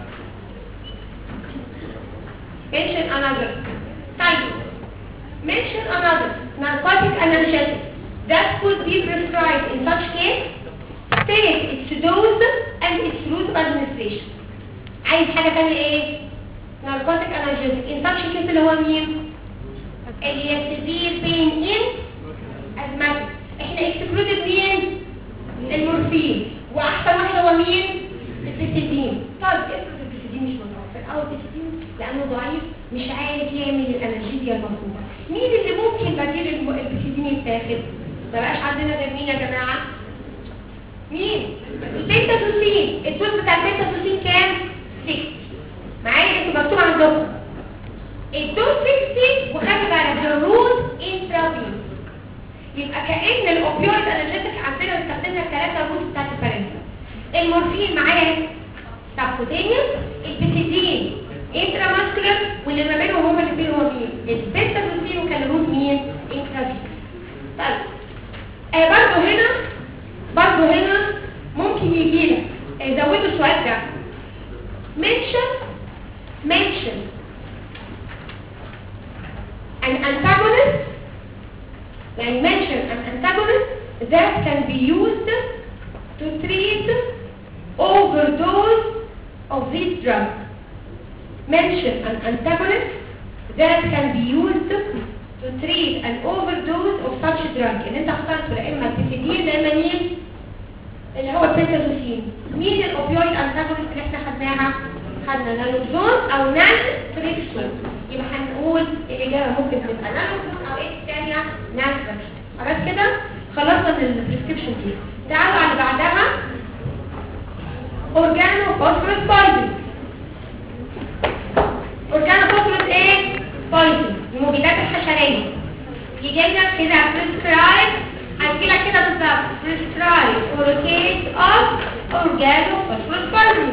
mention another طيب mention another narcotic analgesic that could be prescribed in such case state its dose and its route of administration عايز حاجة تانية ايه narcotic analgesic in such case اللي هو مين اللي هي severe pain in asthmatic احنا excluded مين المورفين واحسن واحد هو مين البيسيدين طيب افرض البيسيدين مش متوفر او البيسيدين لانه ضعيف مش عارف يعمل الانرجيزيا المطلوبه مين اللي ممكن بديل الم- البيسيدين يتاخد ما بقاش عندنا غير مين يا جماعه مين البيتازوسين الدوز بتاع البيتازوسين كام 6 معايا انتوا مكتوب عندكم الدوز 60 وخلي بالك الروت انترافيوس يبقى كأن الاوبيويد انرجيتك عندنا استخدمنا الثلاثه روت بتاعت الفرنسا المورفين معايا سبكوتينيوس البيسيدين انتراماسكولار واللي ما بينهم هما الاثنين هو مين البيتازوسين وكان روت مين انترافيوس طيب آه برضه هنا برضه هنا ممكن يجي لك آه زودوا السؤال ده mention mention an antagonist يعني mention an antagonist that can be used to treat overdose of this drug mention an antagonist that can be used to treat an overdose of such drug ان انت اخترت لا اما البيسيدين لا اما مين اللي هو البنتازوسين مين الاوبيويد انتاجونست اللي احنا خدناها خدنا نالوكزون او نال تريكسون يبقى هنقول الاجابه ممكن تبقى نالوكزون او ايه الثانيه نال تريكسون خلاص كده خلصنا من البريسكريبشن دي تعالوا على اللي بعدها اورجانو فوسفورس بايزن اورجانو فوسفورس ايه بايزن المبيدات الحشريه يجي لنا كده بريسكرايب هتجي لك كده بالظبط بريسكرايب فور كيس اوف اورجانو فوسفورس بايزن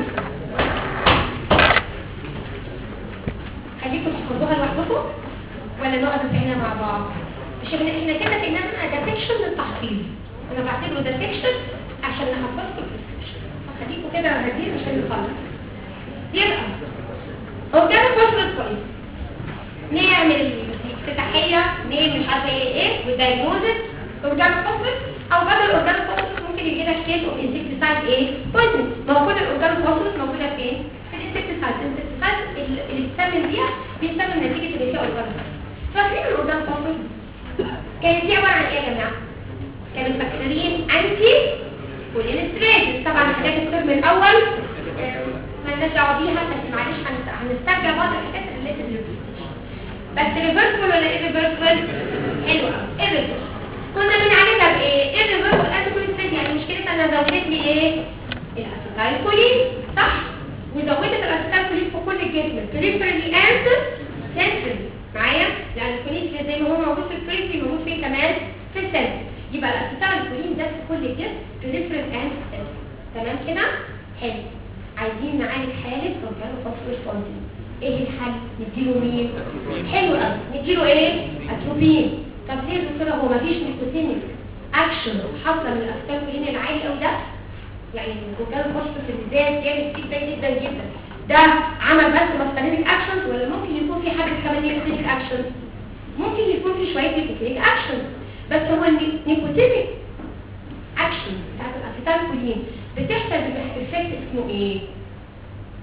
خليكم تحفظوها لوحدكم ولا نقعد نفهمها مع بعض مش احنا احنا كده كاننا ده سيكشن للتحفيظ انا بعتبره ده سيكشن عشان نحفظكم السيكشن فخليكم كده هادين عشان نخلص يبقى اورجانو فوسفورس بايزن نعمل افتتاحيه نعمل مش عارفه ايه ايه والدايجنوزس اورجانو فوسفورس او بدل الاورجانو فوسفورس ممكن يجي لك كيس اوف انسكتيسايد ايه بويزن ما هو كل الاورجانو فوسفورس موجوده فين في الانسكتيسايد الانسكتيسايد اللي اللي بتسمم بيها بيسمم نتيجه اللي فيها اورجانو فاكرين الاورجانو فوسفورس كانت دي عباره عن ايه يا جماعه كانت بكتيريين انتي والانستريز طبعا حاجات الترم الاول آه، مالناش دعوه بيها بس معلش هنست- هنسترجع بعض الحاجات اللي لازم بس ريفرسبل ولا ايه ريفرسبل حلو قوي ايه ريفرسبل كنا بنعالجها بايه ايه ريفرسبل انتي يعني مشكلتها انها زودت لي ايه الاسيتايل كولين صح وزودت الاسيتايل كولين في كل الجسم بريفرالي اند سنترال معايا يعني الكولين زي ما هو موجود في البريفري موجود فين كمان في السنتر يبقى الاسيتايل كولين ده في كل الجسم بريفرال اند سنترال تمام كده حلو عايزين نعالج حاله اورجانو فوسفورس بويزن ايه الحل نديله مين حلو قوي نديله ايه اتروبين طب ليه يا دكتوره هو مفيش نيكوتينيك اكشن حاصله من الاسكالكولين العالي قوي ده يعني الجلوكال فوسفورس بالذات جامد جدا جدا جدا ده عمل بس ماسترينيك اكشنز ولا ممكن يكون في حاجه كمان نيكوتينيك اكشنز ممكن يكون في شويه نيكوتينيك اكشنز بس هو الني-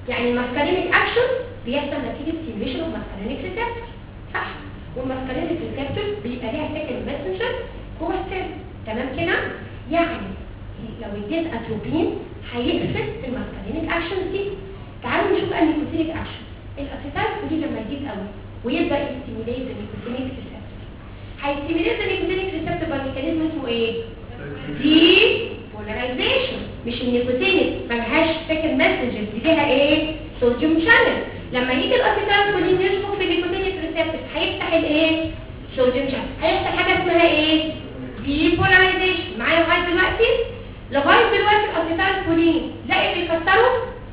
يعني الماسكارينيك اكشن بيحصل نتيجه ستيميوليشن اوف ماسكارينيك ريسبتور صح والماسكارينيك ريسبتور بيبقى ليها سكند ماسنجر جوه السيل تمام كده يعني لو اديت اتروبين هيقفل الماسكارينيك اكشن دي تعالوا نشوف النيكوتينيك اكشن الاسيتال دي لما يزيد قوي ويبدا يستيميليت النيكوتينيك ريسبتور هيستيميليت النيكوتينيك ريسبتور بالميكانيزم اسمه ايه دي بولاريزيشن مش النيكوتينيك ملهاش سكند ماسنجر دي ليها ايه صوديوم شانل لما يجي الاسيتال كولين يشبك في النيكوتينيك ريسبتور هيفتح الايه صوديوم شانل هيحصل حاجه اسمها ايه دي بولاريزيشن معايا لغايه دلوقتي لغايه دلوقتي الاسيتال كولين لاقي بيكسره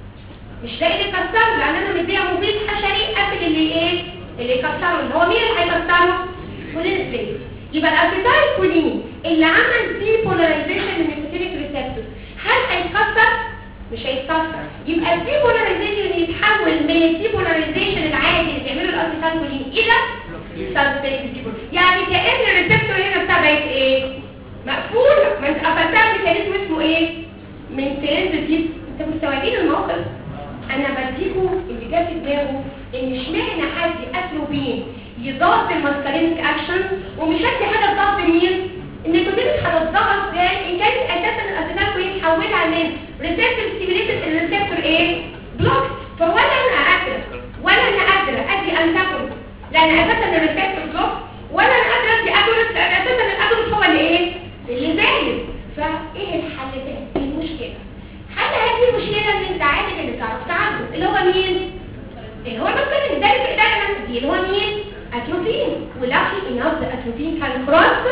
مش لاقي اللي يكسره لان انا مديها مبيد حشري قبل اللي ايه اللي يكسره اللي هو مين اللي هيكسره كولين سبيس يبقى الاسيتال كولين اللي عمل دي بولاريزيشن للنيكوتينيك ريسبتور هل هيتكسر مش هيتكسر يبقى الدي بولاريزيشن يتحول من الدي بولاريزيشن العادي اللي بيعمله الاسيتال كولين الى سبستيت يعني كأن الريسبتور هنا بتاع بقت ايه مقفولة ما انت قفلتها ميكانيزم اسمه ايه مينتينز دي انت مستوعبين الموقف انا بديكوا اللي جه في دماغه ان اشمعنى حد اتروبين يضاد الماسكارينيك اكشن ومش هدي حاجه تضاد مين النيكوتينيك هتتضغط ازاي ان كانت اساسا الاسيتال كوين حولها من ريسبتور ستيميليتد الريسبتور ايه بلوك فولا انا قادره ولا انا قادره ادي انتاجون لان اساسا الريسبتور بلوك ولا انا قادره ادي اجونست لان اساسا الاجونست هو اللي ايه اللي زايد فايه الحل ده المشكله حل هذه المشكله ان انت عارف اللي تعرف تعالجه اللي هو مين اللي هو المسكن اللي دارس الاداره دي اللي هو مين اتروفين ولاحظ ان قصد اتروفين كان كروس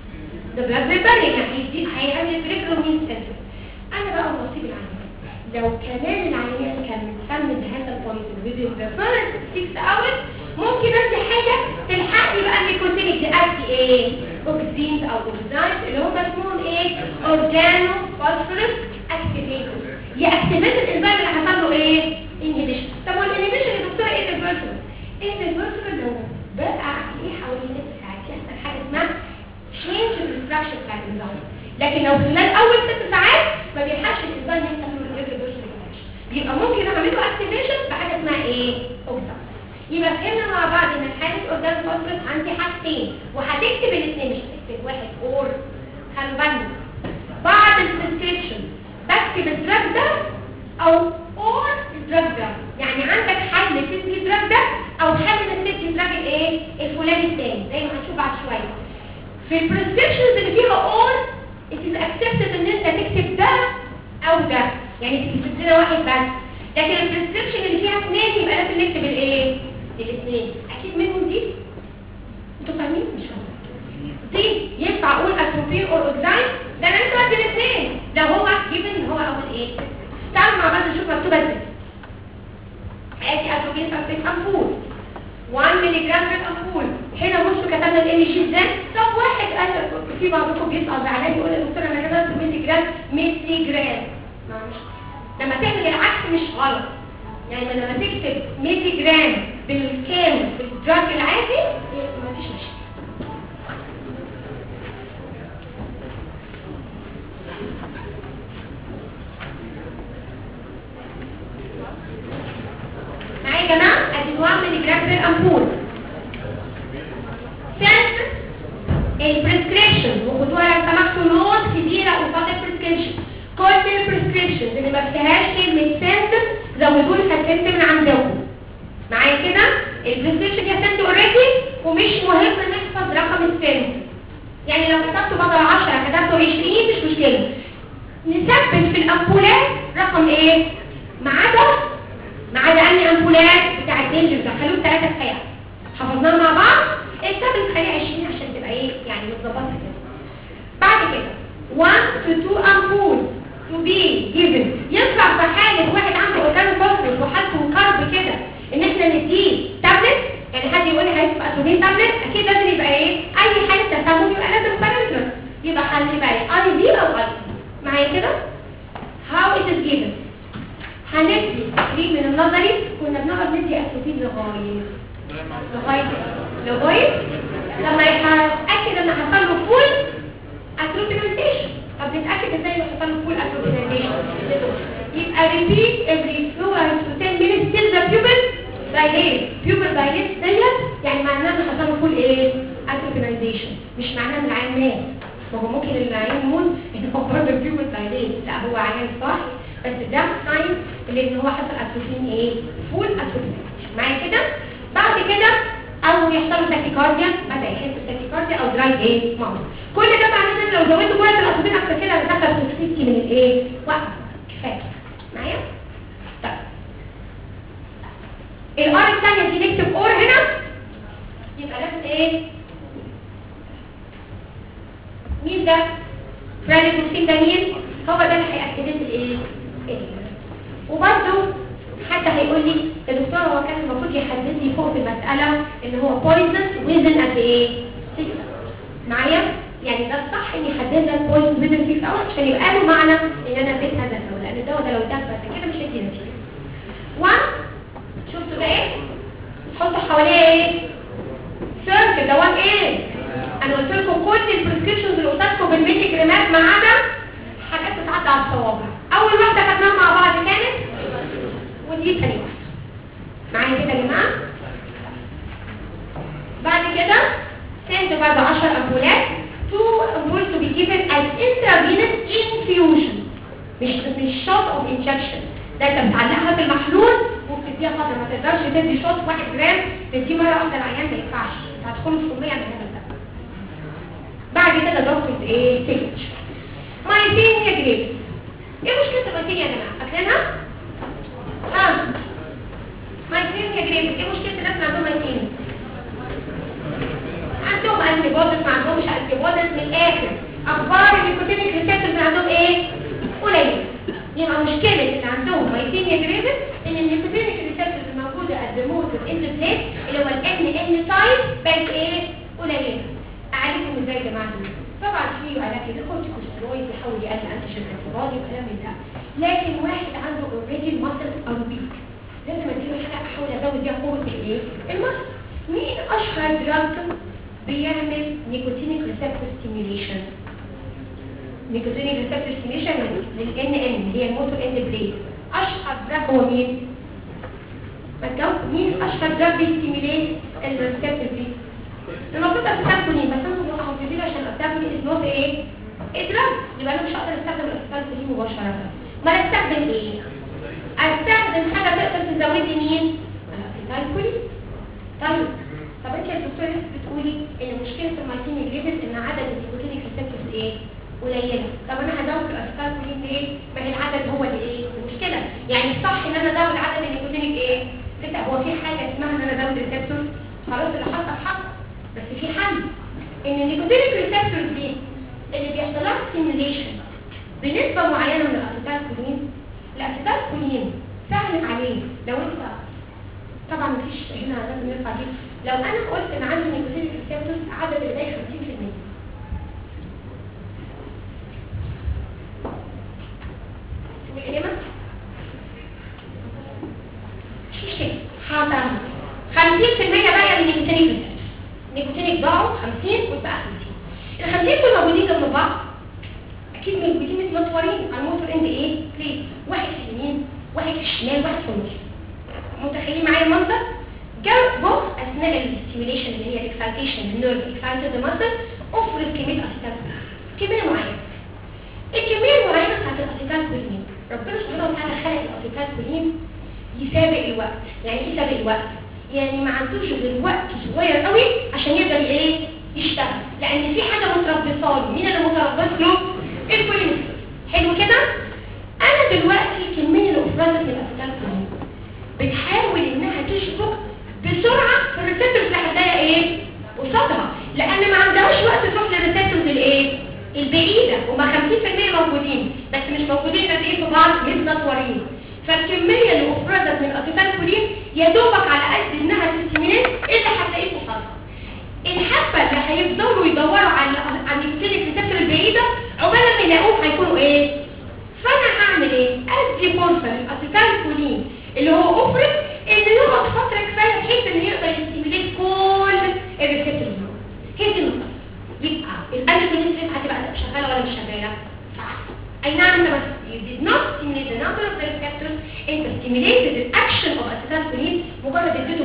ده بلاد بريبري يعني هيعمل بريكرو مين سنتر انا بقى نصيب العيان لو كمان العيان كان مهتم بهذا البوينت within the first 6 hours ممكن ادي حاجه تلحقني بقى النيكوتينيك دي ادي ايه اوكسينز او اوكسايد اللي هم اسمهم ايه اورجانو فوسفورس اكتيفيتور ياكتيفيت الانزيم اللي حصل له ايه انهبيشن طب والانهبيشن يا دكتوره ايه الريفرسبل ايه الريفرسبل لو بقى عليه حوالي ست ساعات يحصل حاجه اسمها change in الستراكشر بتاع الانزيم لكن لو خلال اول ست ساعات ما بيلحقش الانزيم يحصل له الريفرسبل يبقى ممكن اعمل له اكتيفيشن بحاجه اسمها ايه اوكسايد يبقى فهمنا مع بعض ان الحالة اورجان فوسفورس عندي حاجتين وهتكتب الاثنين مش هتكتب واحد اور خلوا بالنا بعد البريسكريبشن بكتب الدراج ده او اور الدراج ده يعني عندك حل تدي الدراج ده او حل انك تدي الدراج الايه الفلاني الثاني زي ما هنشوف بعد شويه في البريسكريبشنز اللي فيها اور it is accepted ان انت تكتب ده او ده يعني تكتب لنا واحد بس لكن البريسكريبشن اللي فيها اثنين يبقى لازم نكتب الايه الاثنين اكيد منهم دي انتوا فاهمين مش فاهمين دي ينفع اقول اتروبين اور اوكسايد ده انا لسه بدي الاثنين ده هو جيبن ان هو اول ايه تعالوا مع بعض نشوف مكتوبه ازاي ادي اتروبين سلفيت امبول 1 ملي جرام في الامبول هنا بصوا كتبنا الام جي ازاي طب واحد قال في بعضكم بيسال زعلان يقول يا دكتور انا كتبت ملي جرام ملي جرام معلش لما تعمل العكس مش غلط يعني لما تكتب ملي جرام بالكامل بالدراج العادي مفيش مشكله معايا يا جماعه ادي 1 ملي جرام بالامبول سنس البريسكريبشن وخدوها لو سمحتوا نوت كبيره قصاد البريسكريبشن كل البريسكريبشن اللي ما فيهاش كلمه سنس زودوا لي سنت من عندكم معايا كده البريسكريبشن يا سنت اوريدي ومش مهم نحفظ رقم السنت يعني لو كتبته بدل 10 كتبته 20 مش مشكله نثبت في الامبولات رقم ايه ما عدا ما عدا اني امبولات بتاع الدينجر ده خلوه 3 كفايه حفظناها مع بعض الثابت خليه 20 عشان تبقى ايه يعني متظبطه كده بعد كده 1 to 2 امبول to be given ينفع في حالة واحد عنده اورجانو فوسفورس وحالته كرب كده ان احنا نديه تابلت يعني حد يقول لي هيدفع اتروبين تابلت اكيد لازم يبقى ايه اي حالة تسمم يبقى لازم بارامتر يبقى خلي بالك اي دي او اي معايا كده how it is given هندي تقريب من النظري كنا بنقعد ندي اتروبين لغايه لغايه لغايه لما يتاكد ان حصل له فول اتروبينيزيشن طب نتاكد ازاي لو حصل له فول اتروبينيزيشن يبقى repeat every few hours to 10 دايليت بيوبل دايليت ديت يعني معناها ان حصل له فول ايه اتروفينايزيشن مش معناها ان العيان مات ما هو ممكن العيان يموت ان هو برضه بيوبل دايليت لا هو عيان صح بس ده ساين اللي ان هو حصل اتروفين ايه فول اتروفينايزيشن معايا كده بعد كده او يحصل له تاكيكارديا بدا يحس بتاكيكارديا او دراي ايه ماوس كل ده معناه ان لو زودت جرعه الاتروفين اكتر كده هتدخل توكسيتي من الايه وقف كفايه معايا طيب الار الثانيه دي نكتب اور هنا يبقى لازم ايه مين ده فراديكوسين ده مين هو ده اللي هيأكتيفيت الايه إيه؟ وبرده حتى هيقول لي يا دكتور هو كان المفروض يحدد لي فوق في المساله ان هو بويزن ويزن قد ايه 6 معايا يعني ده الصح ان يحدد لك بويزن ويزن 6 اورز عشان يبقى له معنى ان انا اديت هذا الدواء لان الدواء ده لو اداك بس كده مش هيدي نتيجه 1 شفتوا ده ايه تحطوا حواليه ايه سيركل ده 1 ايه انا قلت لكم كل البريسكريبشنز اللي قلتلكم بالميلي جرامات ما عدا حاجات بتعدي على الصوابع اول واحده خدناها مع بعض كانت ودي تاني واحده معايا كده يا جماعه بعد كده send برضه 10 امبولات 2 امبول to be given as intravenous infusion مش مش shot of injection ده انت بتعلقها في المحلول وبتديها فتره ما تقدرش تدي شوت 1 جرام تديه مره واحده العيان ما ينفعش هتدخله في 600 من هنا ده بعد كده دكتور ايه سيج مايتين يا جريبس ايه مشكله المايتين يا جماعه فاكرينها ها مايتين يا جريبس ايه مشكله الناس اللي عندهم مايتين عندهم انتي بوديز ما عندهمش انتي بوديز من الاخر اخبار النيكوتينيك ريسبتورز اللي عندهم ايه قليل يبقى مشكله اللي عندهم مايتين يا جريبس ان النيكوتينيك ريسبتورز الموجوده قد موتور ان بليت اللي هو الان ان تايب بقت ايه قليله اعالجهم ازاي يا جماعه دول طبعا في علاج الكورتيكوستيرويد بيحاول يقلل انتيجين انتيبادي وكلام من ده لكن واحد عنده اوريدي المسل او ويك لازم اديله حاجه احاول ازود بيها قوه الايه المسل مين اشهر دراج بيعمل نيكوتينيك ريسبتور ستيميوليشن نيكوتينيك ريسبتور ستيميوليشن للان ان اللي هي الموتور اند بليد اشهر دراج هو مين ما تجاوب مين اشهر دراج بيستيميوليت الريسبتور دي المفروض استخدمني بس انتوا بتبقوا حافظين عشان استخدمي از نوت ايه ادراج يبقى انا مش هقدر استخدم الاستخدام دي مباشره ما استخدم ايه استخدم حاجه تقدر تزود لي مين الكولي طيب طب انت يا دكتور لسه بتقولي ان مشكله المايتين جريفس ان عدد النيكوتينيك ريسبتورز ايه قليله طب انا هزود الاستايكولين ليه ما هي العدد هو اللي ايه المشكله يعني الصح ان انا ازود عدد النيكوتينيك ايه ستة هو في حاجه اسمها ان انا ازود ريسبتور خلاص اللي حصل حصل بس في حل ان النيكوتينيك ريسبتورز دي اللي بيحصل لها ستيميوليشن بنسبه معينه من الاسيتالكولين الاسيتالكولين سهل عليه لو انت طبعا مفيش هنا لازم نرفع دي لو انا قلت ان عندي نيكوتينيك ريسبتورز عدد اللي 50% والإجابة مش مشكلة حاضر 50% بقى من النيكوتينيك ريسبتورز نيكوتينيك ضاعوا 50 واتبقى 50 ال 50 دول موجودين جنب بعض اكيد موجودين متنطورين على الموتور اند ايه بليت واحد في اليمين واحد في الشمال واحد في النص متخيلين معايا المنظر جه جه اثناء الاستيميليشن اللي هي الاكسايتيشن النيرف اكسايتد المسل افرز كميه اسيتالكولين كميه معينه الكميه المعينه بتاعت الاسيتالكولين ربنا سبحانه وتعالى خلق الاسيتالكولين يسابق الوقت يعني ايه يسابق الوقت يعني ما عندوش غير وقت صغير قوي عشان يقدر ايه يشتغل لان في حاجه متربصه له مين اللي متربص له الكولين حلو كده انا دلوقتي الكميه اللي افرزت من الاسيتالكولين بتحاول انها تشبك بسرعه في الريسبتورز اللي هتلاقيها ايه قصادها لان ما عندهاش وقت تروح للريسبتورز الايه البعيده هما 50% موجودين بس مش موجودين قد ايه في بعض متنطورين فالكميه اللي افرزت من الاسيتالكولين يا دوبك على قد انها تستيميليت اللي هتلاقيه قصادها الحبه اللي هيفضلوا يدوروا على على النيكوتينيك ريسبتور البعيده عقبال ما يلاقوهم هيكونوا ايه فانا هعمل ايه ادي فرصه للاسيتالكولين اللي هو افرز انه يقعد فتره كفايه بحيث انه يقدر يستيميليت كل الريسبتورز دول هي دي النقطه يبقى الانتيكولين هتبقى شغاله ولا مش شغاله اي نعم انت بس you did not stimulate the number of the receptors انت stimulated the action of acetylcholine مجرد اديته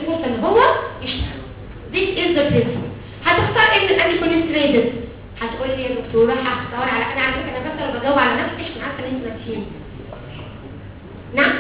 دور على انا على فكره انا بس لما بجاوب على نفسي عشان عارفه ان انتوا ناسيين نعم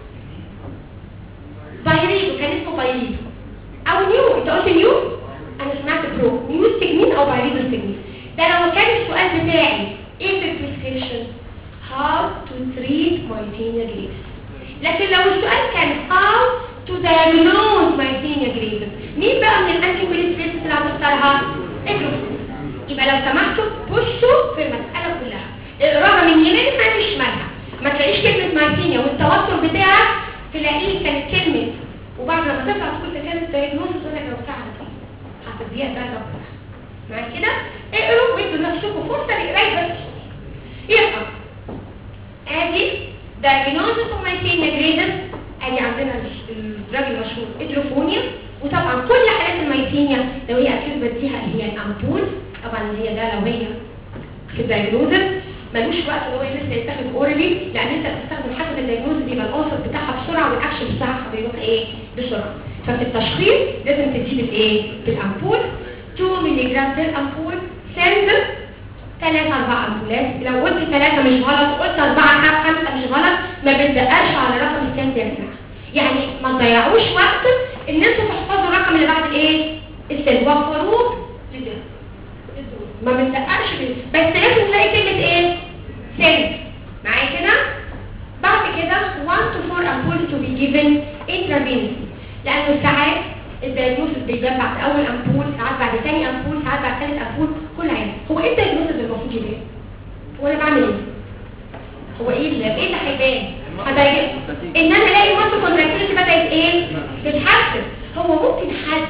بايريدو كان اسمه بايريدو او نيو انت قلت نيو انا سمعت برو نيو ستجمين او بايريدو ستجمين ده لو كان السؤال بتاعي ايه في البريسكريبشن how to treat myasthenia gravis لكن لو السؤال كان how to diagnose myasthenia gravis مين بقى من الانتي كوليستريتس اللي هتختارها اجروا يبقى لو سمحتوا بصوا في المساله كلها اقراها من يمينها لشمالها ما تلاقيش كلمه مايسينيا والتوتر بتاعك تلاقيه كانت كلمه وبعد لما تطلع تقول ده كانت دايجنوز ولا لو ساعه هتضيع بقى ربنا مع كده اقروا وادوا نفسكم فرصه لقرايه بس يبقى ادي diagnosis of myasthenia gravis ادي عندنا الدراج المشهور ادروفونيا وطبعا كل حالات الميتينيا لو هي اكيد بديها اللي هي الامبول طبعا اللي هي ده لو هي في الدايجنوزس ملوش وقت ان هو لسه يتاخد اورالي لان انت بتستخدم حسب الدايجنوزس يبقى الاوسط بتاعها بسرعه والاكشن بتاعها بيروح ايه بسرعه ففي التشخيص لازم تديه بالايه بالامبول 2 مللي جرام بالامبول سند ثلاثة أربعة أمبولات لو قلت ثلاثة مش غلط قلت أربعة خمسة مش غلط ما بتدققش على رقم السند يا جماعة يعني ما تضيعوش وقت ان انتوا تحفظوا الرقم اللي بعد الايه السند وفروه لده ما بندققش بيه. بس لازم تلاقي كلمة ايه سند معايا كده بعد كده 1 to 4 ampoules to be given intravenously لانه ساعات الدايجنوستس بيبان بعد اول امبول ساعات بعد ثاني امبول ساعات بعد ثالث امبول كل عام هو ايه الدايجنوستس المفروض يبان هو انا بعمل ايه هو ايه اللي ايه اللي هيبان هتلاقي ان انا الاقي ماسل كونتراكتيلتي بدات ايه تتحسن هو ممكن حد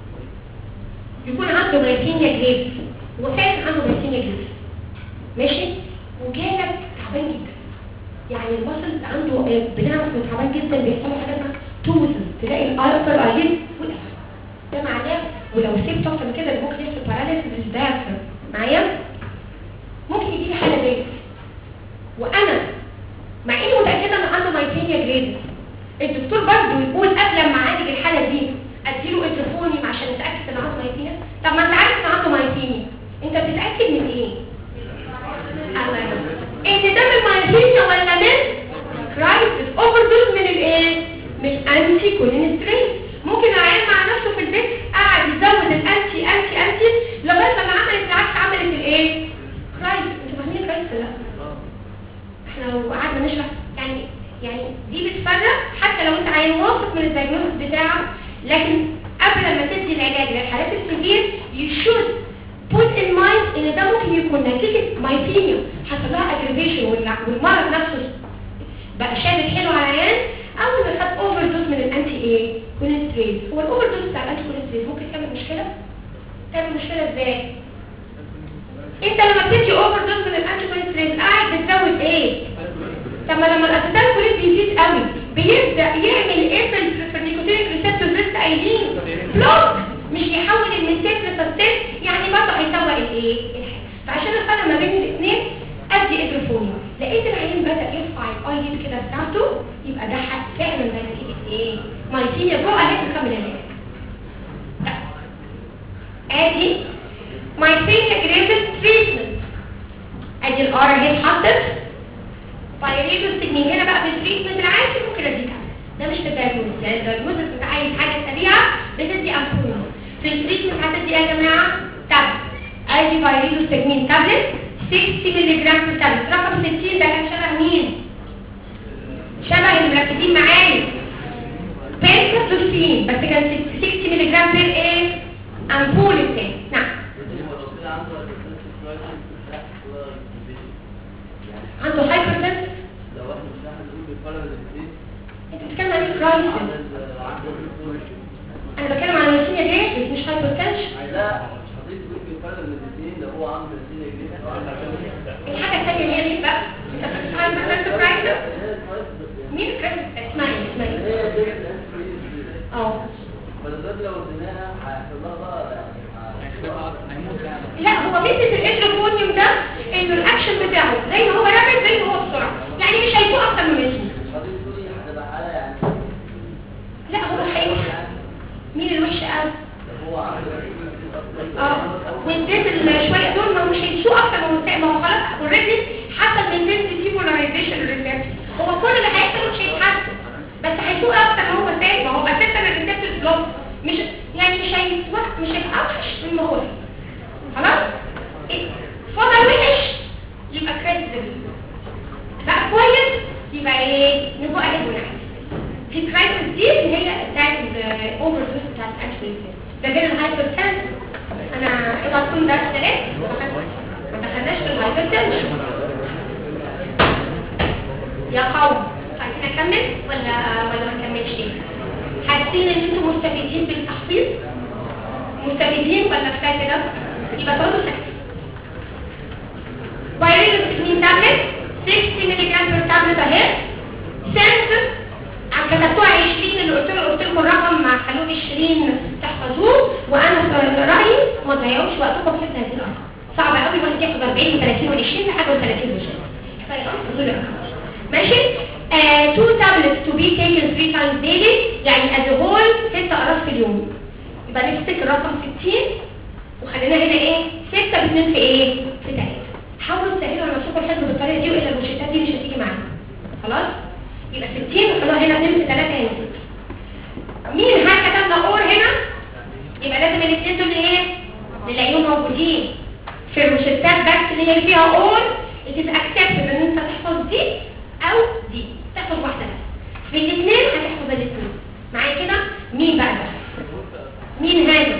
يكون عنده مايسينيا جريفز هو فعلا عنده مايسينيا جريفز ماشي وجالك تعبان جدا يعني المصل عنده آه، بنعرف انه تعبان جدا بيحصل له حاجه اسمها توزن تلاقي الارثر ايلين وقف ده معناه ولو سبت اكتر من كده ممكن يحصل باراليسيس للدايفرام معايا ممكن يجي لي حاله زي وانا مع اني متاكده ان عنده مايتينيا جريدز الدكتور برضه يقول قبل ما اعالج الحاله دي اديله ادرفونيوم عشان اتاكد ان عنده مايتينيا طب ما انت عارف ان عنده مايتينيا انت بتتاكد من ايه الله ينور ان ده من مايتينيا ولا من كرايسيس اوفر دوز من الايه من انتي كولينسترين ممكن العيان مع نفسه في البيت قاعد يزود الانتي انتي انتي لغايه لما عملت العكس عملت الايه كرايسيس انتوا فاهمين كرايسيس ولا لا احنا لو قعدنا نشرح يعني يعني دي بتفرق حتى لو انت عين واثق من الدايجنوستس بتاعك لكن قبل ما تدي العلاج للحالات السيفير you should put in mind ان ده ممكن يكون نتيجة مايتينيا حصل لها aggravation والع- والمرض نفسه بقى شادد حلو على العيان او ان خد اوفر دوز من الانتي ايه كوليستريز هو الاوفر دوز بتاع الانتي كوليستريز ممكن تعمل مشكلة تعمل مشكلة ازاي انت لما بتدي اوفر دوز من الانتي كوليستريز قاعد بتزود ايه طب ما لما الاسيتال كولين بيزيد قوي بيبدا يعمل ايه في ال- في النيكوتينيك ريسبتورز لسه قايلين بلوك مش يحول المنتج لسستين يعني برضه هيسوق الايه الحاجه فعشان افرق ما بين الاثنين ادي ادروفونيا لقيت العيان بدا يرفع الايليد كده بتاعته يبقى ده حق فعلا ده نتيجه ايه مايتينيا جوه عليك نكمل العلاج طيب. ادي مايتينيا جريفز تريتمنت ادي الار اهي اتحطت فايريدو السجنين هنا بقى في التريتمنت العادي ممكن اديك ده مش في الدايجنوز يعني الدايجنوز انت عايز حاجه سريعه بتدي امبول في التريتمنت هتدي ايه يا جماعه تابلت ادي فايريدو السجنين تابلت 60 مللي جرام في تابلت رقم 60 ده كان شبه مين شبه اللي مركزين معايا بيركاتوسين بس كان 60 مللي جرام بير ايه امبول التاني نعم عنده هايبرتنس انت بتتكلم عن ايه كرايسيس انا بتكلم عن الميسينيا جريفز مش هايبرتنشن الحاجه الثانيه اللي هي مين بقى انت بتتكلم عن هايبرتنشن كرايسيس مين الكرايسيس اسمعي اسمعي اه فدلوقتي لو اديناها هيحصل لها بقى يعني لا هو ميزه الادروفونيوم ده انه الاكشن بتاعه زي ما هو رابط زي ما هو بسرعه يعني مش هيكون اكتر من ميسينيا قضية سوري هتبقى حالة يعني لا هو هيروح مين الوحش قوي لو هو عنده اه واديت ال- شويه دول ما مش هيسوق اكتر من الساعه ما هو اوريدي حصل من بنت دي بولاريزيشن للريسبتور هو كل اللي هيحصل مش هيتحسن بس هيسوق اكتر ما هو سايب ما هو اساسا الريسبتور بلوك مش يعني مش هيتوقف مش هيبقى اوحش مما هو فيه. خلاص إيه؟ فضل وحش يبقى كريدت بقى كويس يبقى ايه نبقى اهل ونعمل في كرايسيس دي اللي هي بتاعت الاوفر دوز بتاعت الاكل ده غير الهايبر تنشن انا اوعى تكون ده اشتريت ما دخلناش في الهايبر تنشن يا قوم عايزين اكمل ولا ولا ما نكملش حاسين ان انتم مستفيدين بالتحفيظ مستفيدين ولا كفايه كده يبقى تقعدوا ساكتين بايريدوسكمين تابلت 60 ملي جرام بير تابلت اهي سنس كتبتوها 20 اللي قلت له قلت لكم الرقم مع خلوه 20 تحفظوه وانا في رايي ما تضيعوش وقتكم في هذه الارقام صعب قوي الواحد ياخد 40 و30 و20 لحد 30 وشويه فيحفظوا الارقام ماشي uh, two tablets to be taken three times daily يعني as a whole ست اقراص في اليوم يبقى نفتكر رقم 60 وخلينا هنا ايه 6 ب2 في ايه في 3 حاولوا تسهلوا على نفسكم الحفظ بالطريقه دي والا الروشتات دي مش هتيجي معانا خلاص يبقى 60 وخلوها هنا 2 في 3 هنا 6 مين ها كتبنا اور هنا يبقى لازم الاثنين دول ايه نلاقيهم موجودين في الروشتات بس اللي هي فيها اور it is accepted ان انت تحفظ دي او دي تحفظ واحده بس في الاثنين هتحفظ الاثنين معايا كده مين بقى ده مين هذا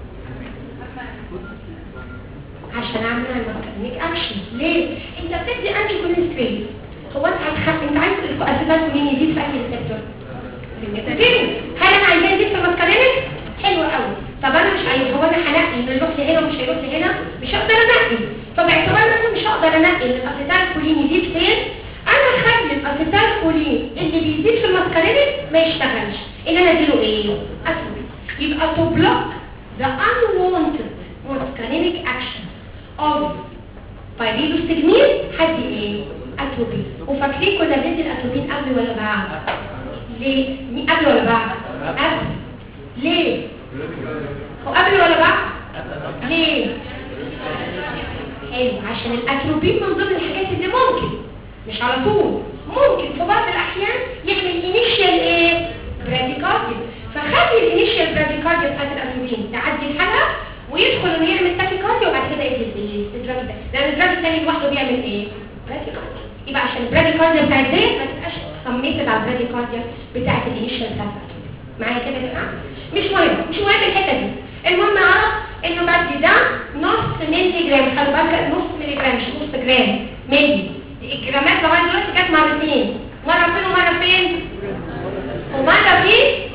عشان اعمل الميك اكشن ليه انت بتدي انتي كوليسترول هو انت هتخ... انت عايز الاسيتال مين يزيد في اي ريسبتور النيتروجين هل انا عايزاه يزيد في الماسكارينيك حلو قوي طب انا مش عايز هو انا هنقي من يروح لهنا ومش هيروح لهنا مش هقدر انقي طب اعتبار ان انا مش هقدر انقي ان الاسيتال كولين يزيد فين انا اخلي الاسيتال كولين اللي بيزيد في الماسكارينيك ما يشتغلش ان انا اديله ايه اتروبي يبقى to block the unwanted muscarinic action of بايريدوستجمين حد ايه اتروبي وفاكرين كنا بندي الاتروبين قبل ولا بعد ليه مين قبل ولا بعد قبل ليه هو قبل ولا بعد ليه حلو عشان الاتروبين من ضمن الحاجات اللي ممكن مش على طول ممكن في بعض الاحيان يعمل انيشيال ايه براديكارديا فخلي الانيشيال براديكارديا بتاعت الاتروبين تعدي الحلقه ويدخل انه يعمل تاكيكارديا وبعد كده يقفل ايه الدراج ده لان الدراج الثاني لوحده بيعمل ايه براديكارديا يبقى عشان البراديكارديا بتاعت ديت ما تبقاش سميتد على البراديكارديا بتاعت الانيشيال بتاعت معايا كده يا جماعه مش مهم مش مهم الحته دي المهم اعرف انه بدي ده نص مللي جرام خلي بالك نص مللي جرام مش نص جرام ملي الجرامات لغايه دلوقتي جت مرتين مره فين ومره فين ومره في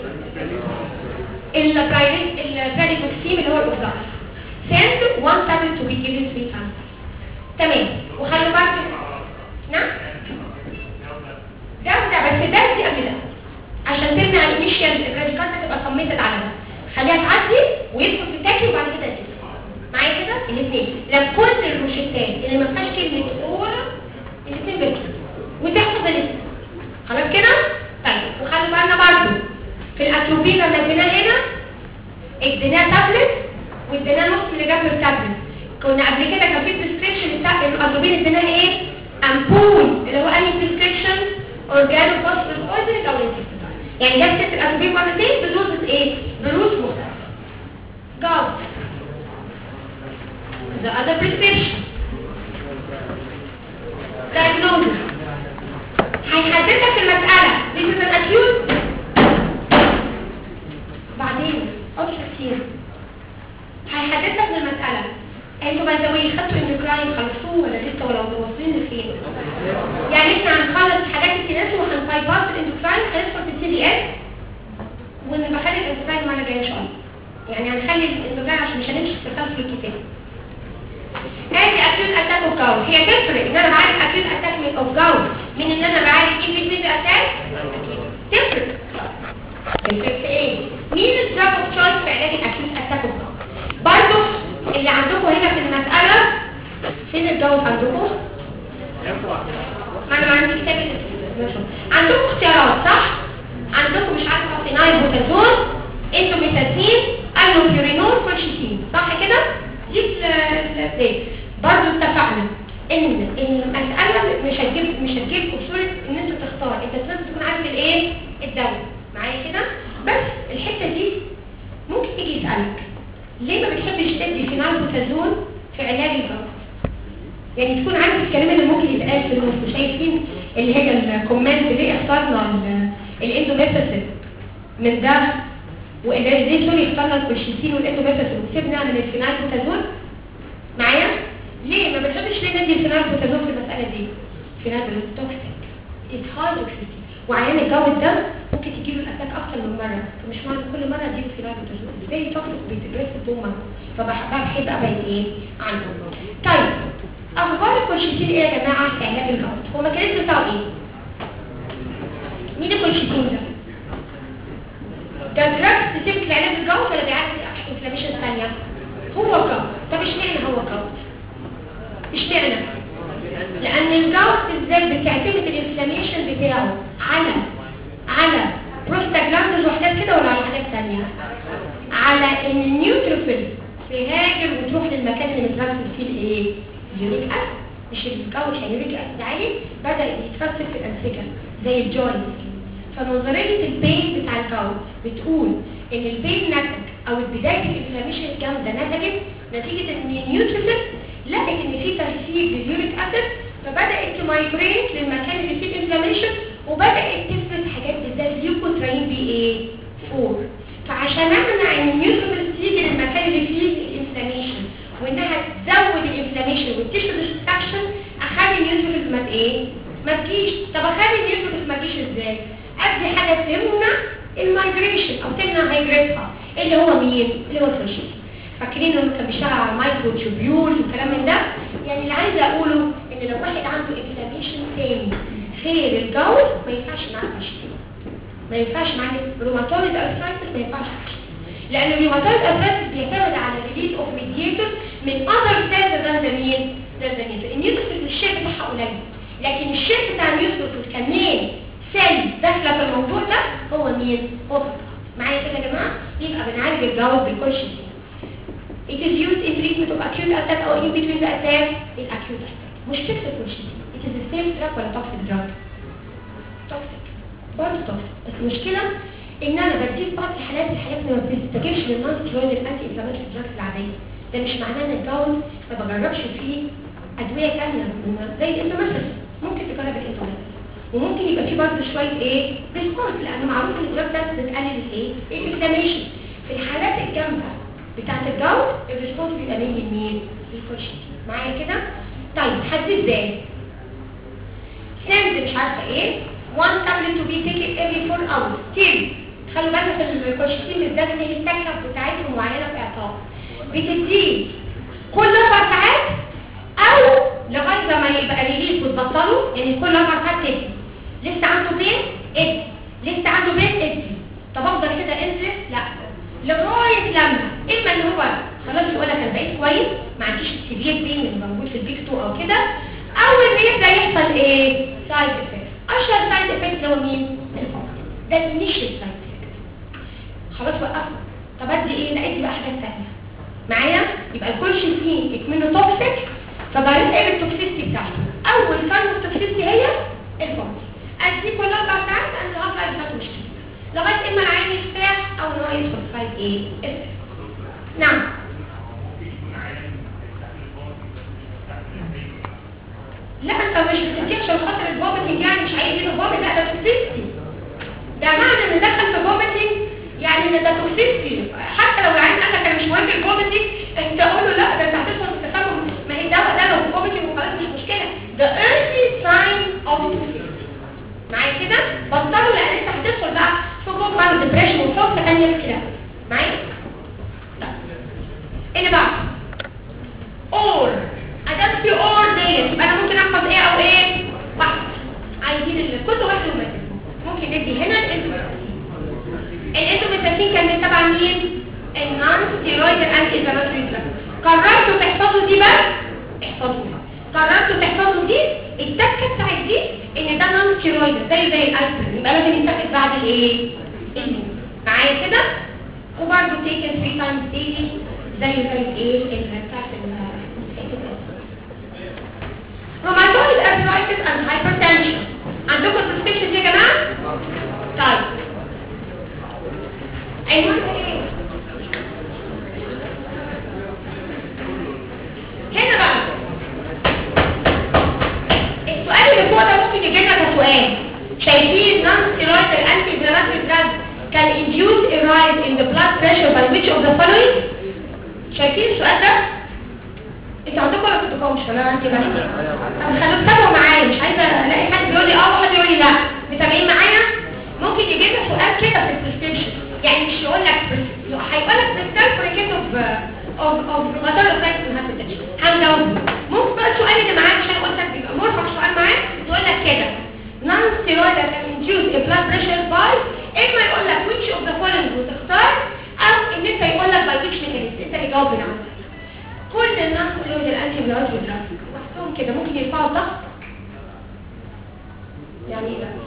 البرايفت البراديكوكسيم اللي هو الاوبزار send one tablet to be given three times تمام وخلي بالك نعم ده ده بس ده دي قبل ده عشان تمنع الانيشيال الراديكال تبقى صمتت على ده خليها تعدي ويدخل في التاكي وبعد كده يدخل معايا كده الاثنين لا كل الروشتات اللي ما فيهاش كلمه اور الاثنين بيدخلوا وتحفظ الاثنين خلاص كده طيب وخلي بالنا برضه في الاتروبين لما اديناه هنا اديناه تابلت واديناه نص ملي جرام تابلت كنا قبل كده كان في بريسكريبشن بتاع الاتروبين اديناه ايه امبول اللي هو انهي بريسكريبشن اورجانو فوسفور اويدريك او انتستينال يعني جاب ست الاتروبين مرتين بدوز ايه بروز مختلف جاز the other prescription diagnosis هيحددك المسألة this is an acute بعدين اوبشن كتير هيحدد لك المسألة انتوا باي ذا واي خدتوا اندوكراين خلصتوه ولا لسه ولا واصلين لفين؟ يعني احنا هنخلص حاجات الكناس وهنبايباس الاندوكراين هندخل في السي دي اس ونبخلي الاندوكراين المره الجايه ان شاء الله. يعني هنخلي الاندوكراين عشان مش هنمشي في التسلسل الكتاب. ادي اكيوت اتاك اوف جاون هي تفرق ان انا بعالج اكيوت اتاك اوف جاون من ان انا بعالج اي بي سي اتاك تفرق تفرق في ايه؟ مين الدراج اوف تشويس في علاج الاكيوت اتاك اوف جاون؟ برضه اللي عندكم هنا في المسألة فين الجوز عندكم؟ ما انا ما عندي كتاب الاسم. عندكم اختيارات صح؟ عندكم مش عارفه فينايل بوتازون انتوميتازين الوبيورينول كولشيتين صح كده؟ دي ال- ال- دي. برضه اتفقنا ان المساله مش هتجيب مش هتجيب بصوره ان انت تختار انت لازم تكون عارف الايه الدواء معايا كده بس الحته دي ممكن يجي يسالك ليه ما بتحبش تدي فينالبوتازون في علاج الجلطه يعني تكون عارف الكلام اللي ممكن يتقال في النص شايفين اللي هي الكومنت ليه اخترنا الاندوميثاسين من ده وليه سوري اخترنا الكولشيسين والاندوميثاسين وسيبنا من الفينالبوتازون معايا ليه ما بنحبش ليه ندي الفينالبوتازون في المساله دي فينالبوتازون توكسيك ات هاي توكسيك وعيان الجو ده ممكن تجيله الاتاك اكتر من مره فمش معنى كل مره اديله فينالبوتازون ازاي توكسيك بيتجرس الدوما فبحب ابعد ايه عنه طيب اخبار الكولشيسين ايه يا جماعه في علاج الجلط هو الميكانيزم بتاعه ايه مين الكولشيسين ده ده دراج سبيسيفيك لعلاج الجلط ولا بيعالج انفلاميشن ثانيه هو جلط طب اشمعنى هو جلط اشمعنى لان الجلط بالذات بتعتمد الانفلاميشن بتاعه على على بروستاجلاندز وحاجات كده ولا على حاجات ثانيه على ان النيوتروفيل تهاجر وتروح للمكان اللي مترسل فيه الايه اليوريك اسيد مش الجو مش اليوريك اسيد عالي بدا يترسب في الانسجه زي الجوينت فنظريه البين بتاع الجو بتقول ان البين نتج او بدايه الانفلاميشن الجامده نتجت نتيجه ان النيوتروفيل لقت ان في ترسيب لليوريك اسيد فبدات تمايجريت للمكان اللي فيه الانفلاميشن وبدات تفرز حاجات زي اليوكوتراين بي ايه 4 فعشان امنع ان النيوتروفيل تيجي للمكان اللي فيه الانفلاميشن وانها تزود الانفلاميشن والتيشو ديستراكشن اخلي النيوتروفيل ما ايه ما تجيش طب اخلي النيوتروفيل ما تجيش ازاي ادي حاجه تمنع المايجريشن او تمنع هيجرتها اللي هو مين اللي هو الفريشن فاكرين انه كان بيشتغل على المايكرو تيوبيولز والكلام من ده يعني اللي عايزه اقوله ان لو واحد عنده انفلاميشن تاني غير الجو ما ينفعش معاه فريشن ما ينفعش معاه روماتويد ارثرايتس ما ينفعش لان الروماتويد ارثرايتس بيعتمد على ريليز اوف ميديتور من اذر سيلز ذان ذا مين ذان ذا مين النيوتروفيل الشيء بتاعها قليل لكن الشيء بتاع النيوتروفيل كمان سيل داخله في الموضوع ده هو مين هو معايا كده يا جماعه يبقى بنعالج الجوز بالكولشيسين It is used in treatment of acute attack or in between the attack in acute attack. مشكلة الكولشيسين It is a safe drug ولا toxic drug؟ toxic برضه toxic بس المشكلة ان انا بديه في بعض الحالات الحالات اللي ما بتستجيبش للنون ستيرويد الانتي انفلاماتوري دراجز العاديه ده مش معناه ان الجون ما بجربش فيه ادويه ثانيه زي الانتوميسس ممكن تجرب الانتوميسس وممكن يبقى فيه برضه شويه ايه ريسبونس لان معروف ان الدراج ده بتقلل الايه الانفلاميشن في الحالات الجامده بتاعت الجو الريسبونس بيبقى مين لمين للكوشن معايا كده طيب حد ازاي سند مش عارفه ايه one tablet to be taken every 4 hours till خلوا بالك في الكوشتين بالذات ان التكه بتاعتهم معينه في اعطاء بتديه كل اربع ساعات او لغايه ما يبقى ريليز وتبطله يعني كل اربع ساعات تدي لسه عنده بين ادي لسه عنده بين ادي طب افضل كده انزل لا لغايه لما اما ان هو خلاص يقول لك انا بقيت كويس ما عنديش السيفير بين اللي موجود في البيك 2 او كده او ان يبدا يحصل ايه سايد افكت اشهر سايد افكت اللي هو مين ده الانيشال سايد خلاص وقفنا طب ادي ايه لقيت بقى حاجات ثانيه معايا يبقى الكولشيسين منه توكسيك فبعرف ايه التوكسيستي بتاعته اول فان التوكسيستي هي الفومت ادي كل اربع ساعات انا الهاف لايف بتاعته مش كبير لغايه اما العين يرتاح او ان هو يدخل في سايد ايه افكت نعم لا انت مش بتديه عشان خاطر الفوميتنج يعني مش عايز يجيله فوميت لا ده توكسيستي ده معنى ان دخل في فوميتنج يعني ان ده توكسيستي حتى لو العين قال لك انا مش مهم الفوميتنج انت قول له لا ده انت هتدخل في التسمم ما هي الدواء ده لو فوميتنج وخلاص مش مشكله ده early sign of toxicity معايا كده بطلوا لان انت هتدخل بقى في جوه ديبريشن وفوق ثانيه كده معايا لا اللي بعد اور ادام في اور ديت يبقى انا ممكن احفظ ايه او ايه واحد عايزين ال- كل واحد وما اسمه ممكن ندي هنا الاندوميتاسين الاندوميتاسين كان تبع مين النون ستيرويد انتي انفلاماتوري دراج قررتوا تحفظوا دي بس احفظوها قررتوا تحفظوا دي التكه بتاعت دي ان ده نون ستيرويد زي زي الاسبرين يبقى لازم يتاخد بعد الايه الموت معايا كده وبرده تيكن 3 تايمز ديلي زي زي الايه اللي بتاعت ال pressure by which of the following شايفين السؤال ده انتوا عندكم ولا كنتوش ولا عندي بس طب خلوا تتابعوا معايا مش عايزه الاقي حد بيقول لي اه وحد يقول لي لا متابعين معايا ممكن يجيب لك سؤال كده في البريسكريبشن يعني مش يقول لك هيقول لك بريسكريبشن فور كيس اوف اوف اوف روماتويد ارثرايتس اند هايبرتنشن هنجاوب ممكن بقى السؤال اللي معاك عشان قلت لك بيبقى مرهق سؤال معاك يقول لك كده non steroidal can induce a blood pressure by اما يقول لك which of the following وتختار او ان انت يقول لك by which mechanism انت اللي جاوب عنه كل الناس steroidal anti biotic drugs وحدهم كده ممكن يرفعوا الضغط يعني ايه لا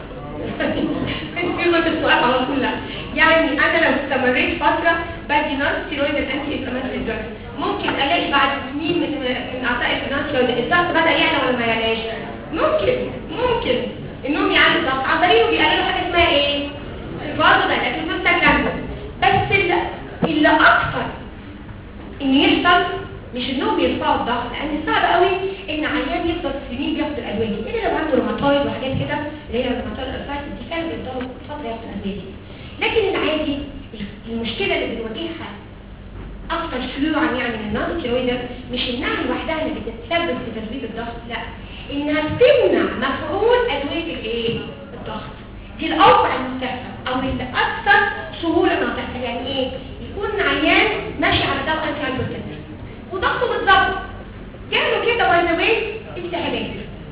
كلمة السؤال على طول لا يعني انا لو استمريت فترة بدي نون ستيرويدال انتي انفلاماتوري دراجز ممكن الاقي بعد سنين من من اعطاء النون ستيرويدال الضغط بدا يعلى ولا ما يعلاش ممكن ممكن انهم يعلوا الضغط عن طريقه بيقللوا حاجه اسمها ايه الفازو ده لكن مستجلبه بس اللي, اللي اكثر ان يحصل مش انهم يرفعوا الضغط لان صعب قوي ان عيان يفضل سنين بياخد الادويه دي الا لو عنده روماتويد وحاجات كده اللي هي روماتويد ارثرايتس دي فعلا بيفضلوا فتره ياخد الادويه دي لكن العادي المشكله اللي بنواجهها اكثر شيوعا يعني من النون ستيرويدال مش انها لوحدها اللي بتتسبب في تثبيت الضغط لا انها بتمنع مفعول ادويه الايه الضغط دي الاوقع المستحسن او الاكثر سهوله انها تحصل يعني ايه يكون عيان ماشي على دواء انتي هايبرتنسيف وضغطه بالظبط جاله كده باي ذا واي التهابات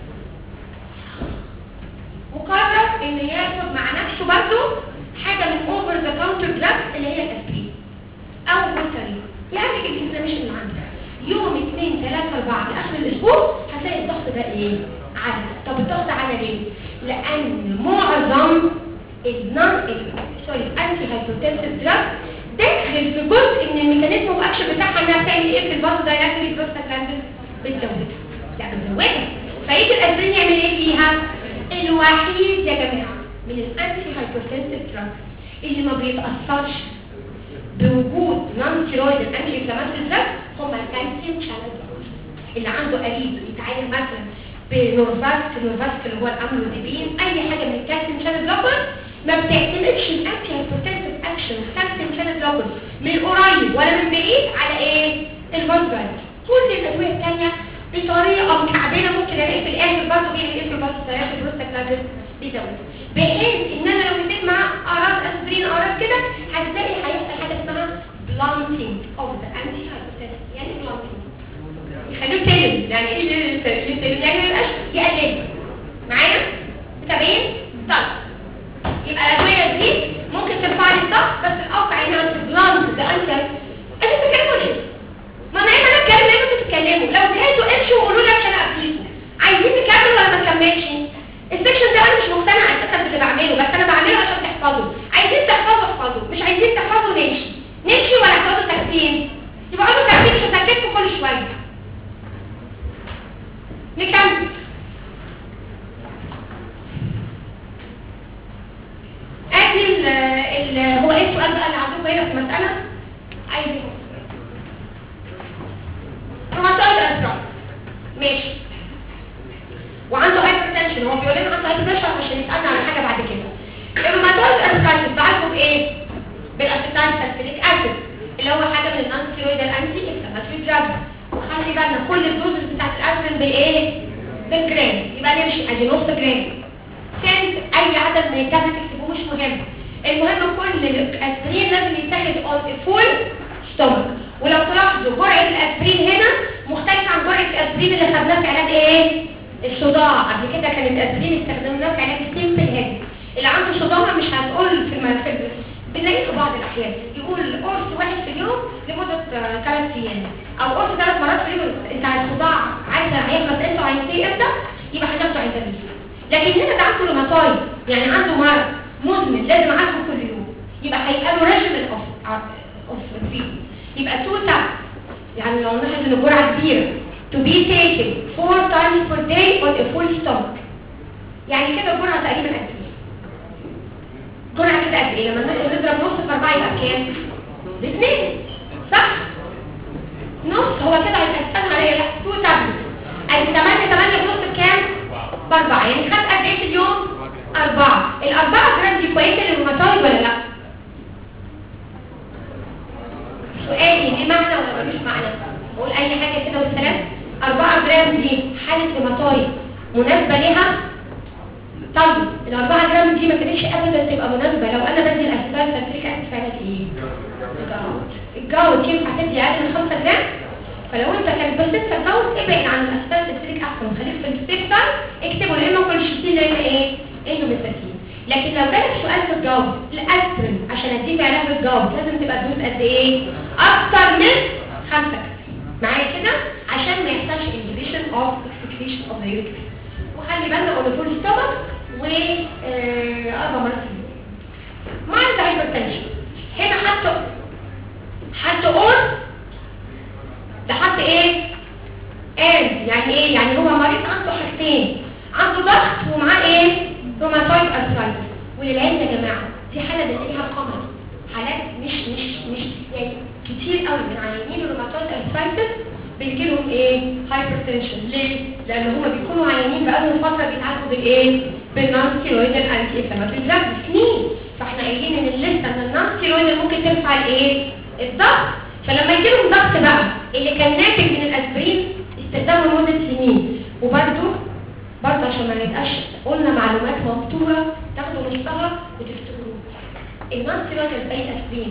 وقرر ان ياخد مع نفسه برضه حاجه من اوفر ذا كاونتر دراج اللي هي الاسبرين او بوترين يعالج الانفلاميشن اللي عنده يوم 2 3 4 لاخر الاسبوع هتلاقي الضغط ده ايه عالي طب الضغط عالي ليه لان معظم النون سوري الانتي هايبوتنسيف دراج داخل في جزء من الميكانيزم اوف اكشن بتاعها انها بتعمل ايه في الفازو دايلاتري بروستاجلاندين بتزودها لا بتزودها فيجي الاسبرين يعمل ايه فيها الوحيد يا جماعه من الانتي هايبوتنسيف دراج اللي ما بيتاثرش بوجود نون ستيرويد انتي انفلاماتوري دراج هم الكالسيوم شانل بلوكرز اللي عنده قريب يتعالج مثلا بنورفاسك نورفاسك اللي هو الاملوديبين اي حاجه من الكالسيوم شانل بلوكرز ما بتعتمدش الانتي هايبوتنسيف اكشن كالسيوم شانل بلوكرز من قريب ولا من بعيد على ايه الفازفايل كل الادويه الثانيه بطريقه مكعبله ممكن الاقي في الاخر برضه بيعمل ايه في الفازفايل البروستاجلاندين بيزود بحيث ان انا لو اديت مع اعراض اسبرين اعراض كده هتلاقي هيحصل حاجه اسمها blunting of the anti-hypertensive يعني blunting يخلوه تلم يعني ايه اللي تلم يعني ما يبقاش يقلل معايا متابعين طيب يبقى الادويه دي ممكن ترفع لي الضغط بس الاوقع انها تبلانت ده انت انت بتتكلموا ليه ما انا انا اتكلم ليه انتوا بتتكلموا لو زهقتوا امشوا وقولوا لي عشان ابليكم عايزين نكمل ولا ما نكملش السكشن ده انا مش مقتنعه اساسا باللي بعمله بس انا بعمله عشان تحفظوا عايزين تحفظوا احفظوا مش عايزين تحفظوا نمشي نمشي ولا تقعدوا ساكتين يبقى اقعدوا ساكتين مش هسكتكم كل شويه نكمل ادي ال ال هو ايه السؤال بقى اللي عندكم هنا في المساله عايز ايه روماتويد ارثرايتس ماشي وعنده هايبرتنشن هو بيقول لنا عنده هايبرتنشن عشان يسالنا على حاجه بعد كده الروماتويد ارثرايتس بعالجه بايه بالاسيتايل سالفيليك اسيد اللي هو حاجه من النون ستيرويدال انتي انفلاماتوري دراج وخلي بالنا كل الدوزز بتاعت الاسبرين بالايه بالجرام يبقى نمشي ادي نص جرام سنت اي عدد من التابلت تكتبوه مش مهم المهم كل الاسبرين لازم يتاخد اون فول ستومك ولو تلاحظوا جرعه الاسبرين هنا مختلفه عن جرعه الاسبرين اللي خدناها في علاج ايه الصداع قبل كده كان الاسبرين استخدمناه في علاج السيمبل هيد اللي عنده صداع مش هنقول في المنفذ بنلاقيه في بعض الاحيان يقول قرص واحد في اليوم لمده ثلاث ايام او قرص ثلاث مرات في اليوم انت على الصداع عايز هيخلص انت عايزاه امتى يبقى هتاخده عند النساء لكن هنا ده عنده روماتويد يعني عنده مرض مزمن لازم اعالجه كل يوم يبقى هيبقى له ريجيم اوف اوف يبقى تو تاب يعني لو نلاحظ ان الجرعه كبيره to be taken four times per day on a full stomach يعني كده الجرعه تقريبا قد ايه جرعه كده قد ايه لما نضرب نص في اربعه يبقى بكام باثنين صح نص هو كده هيتقسم عليا لا تو تابلت ادي 8 8 ونص بكام باربعه يعني خدت قد ايه في اليوم اربعه الاربعه جرام دي كويسه للروماتويد ولا لا مناسبه لها طيب الأربعة جرام دي ما كانتش ابدا تبقى مناسبه لو انا بدي الاسيتال سلفيك اسيد في علاج ايه الجاوت الجاوت ينفع تدي اقل من 5 جرام فلو انت كان بس انت الجاوت ابعد عن الاسيتال سلفيك احسن خليك في السيفتر اكتبوا يا اما كولشيتين يا اما ايه اندوميثاكين لكن لو جالك سؤال في الجاوت الاسبرين عشان اديك علاج الجاوت لازم تبقى دوز قد ايه اكتر من 5 جرام معايا كده عشان ما يحصلش inhibition of excretion of the uric acid. وخلي بالنا اوليفول ستومك و آه، اربع مرات في اليوم مع الهايبرتنشن هنا حطوا حطوا اون ده حط ايه and يعني ايه يعني هو مريض عنده حاجتين عنده ضغط ومعاه ايه روماتويد ارثرايتس وللعلم يا جماعه دي حاله بنلاقيها قمر حالات مش مش مش يعني كتير قوي من عيانين الروماتويد ارثرايتس بيجي لهم ايه هايبرتنشن ليه لان هم بيكونوا عيانين بقالهم فتره بيتعالجوا بالايه بالنون ستيرويدال انتي انفلاماتوري دراج سنين فاحنا قايلين ان الليسته ان النون ستيرويدال ممكن ترفع الايه الضغط فلما يجي لهم ضغط بقى اللي كان ناتج من الاسبرين استخدامه لمده سنين وبرده برضه عشان ما نبقاش قلنا معلومات مبتوره تاخدوا نصها وتفتكروها النون ستيرويدال زي الاسبرين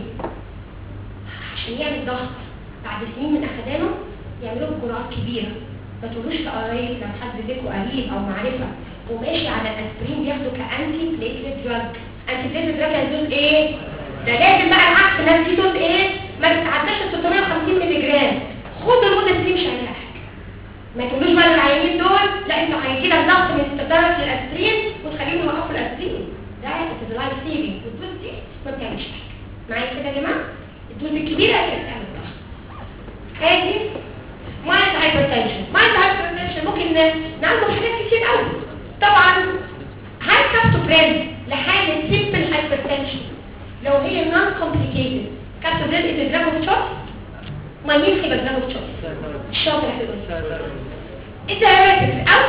عشان يعمل ضغط بعد سنين من اخدانه يعملوا بجرعات كبيره ما تقولوش لقرايب لو حد ذكره قريب او معرفه وماشي على الاسبرين بياخده كانتي بليتلت دراج انتي بليتلت دراج هيدوز ايه ده لازم بقى العكس الناس دي دوز ايه ما تتعداش ال 650 مللي جرام خدوا المده دي مش هيعملها حاجه ما تقولوش بقى للعيانين دول لا انتوا هيجي لك ضغط من استخدامك للاسبرين وتخليهم يوقفوا الاسبرين ده از لايف سيفنج والدوز دي ما بتعملش حاجه معايا كده يا جماعه الدوز الكبيره هي اللي بتعمل ضغط هادي مايند هايبرتنشن مايند هايبرتنشن ممكن نعمل حاجات كتير قوي طبعا هاي كابتوبرين لحاله سيمبل هايبرتنشن لو هي نون كومبليكيتد كابتوبرين از دراج اوف تشويس ما مين هيبقى دراج اوف تشويس الشاطر هيبقى الدايركتس او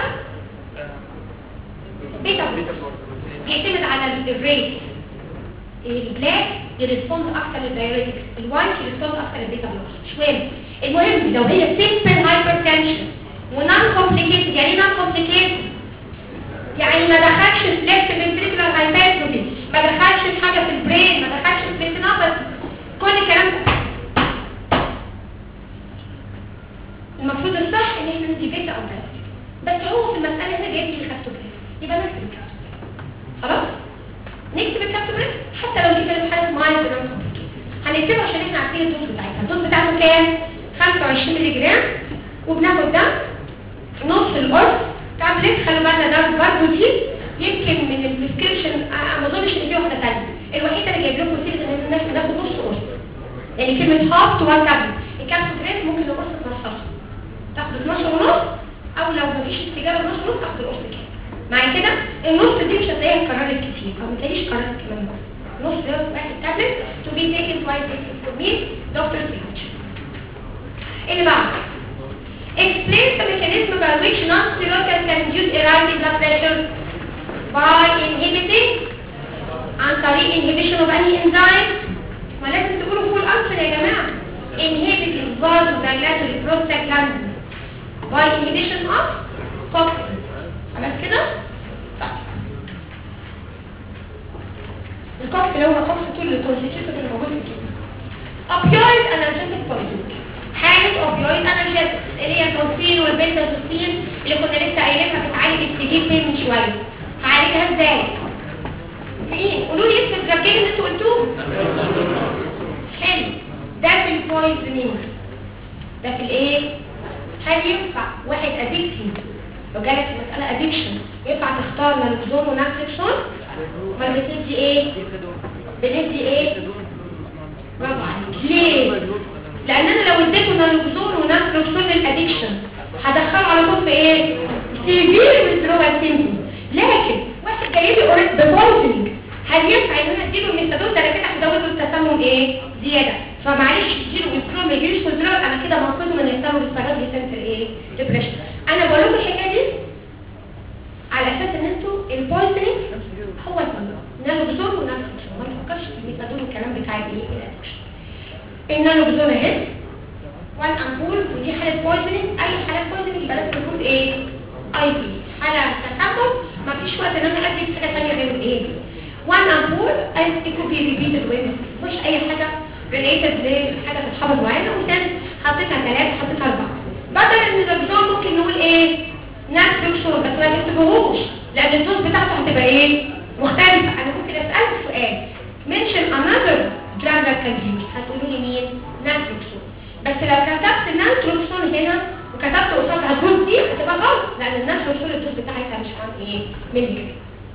بيتا بيعتمد على الريت البلاك يرسبوند اكتر للدايركتس الوايت يرسبوند اكتر للبيتا بلوكس مش مهم المهم لو هي سيمبل هايبرتنشن ونون كومبليكيتد يعني ايه نون كومبليكيتد يعني ما دخلش في ليفت فنتريكولار هايبرتروفي ما دخلش في حاجه في البرين ما دخلش في الريتينوباثي كل الكلام ده المفروض الصح ان احنا ندي بيتا او دايركت بس هو في المساله هنا جايب لي الكابتوبرين يبقى نكتب الكابتوبرين خلاص نكتب الكابتوبرين حتى لو دي كانت حاله مايلد نون كومبليكيتد هنكتبها عشان احنا عارفين الدوز بتاعتها الدوز بتاعته كام 25 مللي جرام وبناخد ده نص القرص تابلت خلوا بالنا ده برضه دي يمكن من البريسكريبشن ما اظنش ان في واحده ثانيه الوحيده اللي جايب لكم سيره ان الناس بناخد نص قرص يعني كلمه هاف تو وان تابلت الكابسولين ممكن القرص تنصصه تاخد 12 ونص او لو مفيش استجابه نص ونص تاخد القرص كده معايا كده النص دي مش هتلاقيها اتكررت كتير او ما تلاقيش اتكررت كمان مره نص ده واحد تابلت تو بي تيكن توايس فور مي دكتور سيجنتشر اللي بعده explain the mechanism by which non-steroidal can induce a rise in blood pressure by inhibiting عن طريق inhibition of any enzyme ما لازم تقولوا full answer يا جماعة inhibiting vasodilatory prostaglandin by inhibition of COX خلاص كده؟ طيب الكوكس اللي هو كوكس طول الكونستيتيوشن اللي موجود في الجسم opioid analgesic poison حالة اوبيويد انالجيزكس اللي هي التوصيل والبنتازوسين اللي كنا لسه قايلينها بتعالج السجين بين من شويه هعالجها ازاي؟ مين؟ قولوا لي اسم الدرجين اللي انتوا قلتوه حلو ده في البويزنينج ده في الايه؟ هل ينفع واحد اديكتي لو جالك مسألة اديكشن ينفع تختار نالوكزون ونالكسون ولا بتدي ايه؟ بندي ايه؟ برافو عليك ليه؟ لان انا لو اديته نالوكزون ونالوكزون للادكشن هدخله على طول في ايه سيفير ويزرول سيمبتوم لكن واحد جاي لي اوريد ببوزنج هل ينفع ان انا اديله الميثادون ده كده هزود التسمم ايه زياده فمعلش اديله ويزرول ما يجيش ويزرول انا كده منقذه من يحصل له بالفراغ سنتر ايه ديبريشن انا بقول لكم الحكايه دي على اساس ان انتوا البويزنج هو البنزول نالوكزون ونالوكزون ما تفكرش في الميثادون والكلام بتاع الايه الادكشن النالوكزون اهي وان امبول ودي حاله بويزنينج اي حاله بويزنينج يبقى لازم نقول ايه اي بي على تسمم مفيش وقت ان انا ادي حاجه ثانيه غير ايه وان امبول and it could be repeated with مش اي حاجه related لحاجه تتحفظ معانا وكان حطيتها ثلاثه حطيتها اربعه بدل ان الرمزان ممكن نقول ايه نفس دكتور بس ما تكتبهوش لان الدوز بتاعته هتبقى ايه مختلفه انا ممكن اسالك سؤال mention another drug that can be used هتقولوا لي مين ناتروكسون بس لو كتبت ناتروكسون هنا وكتبت قصادها الدوز دي هتبقى غلط لان الناتروكسون الدوز بتاعتها مش عن ايه ملي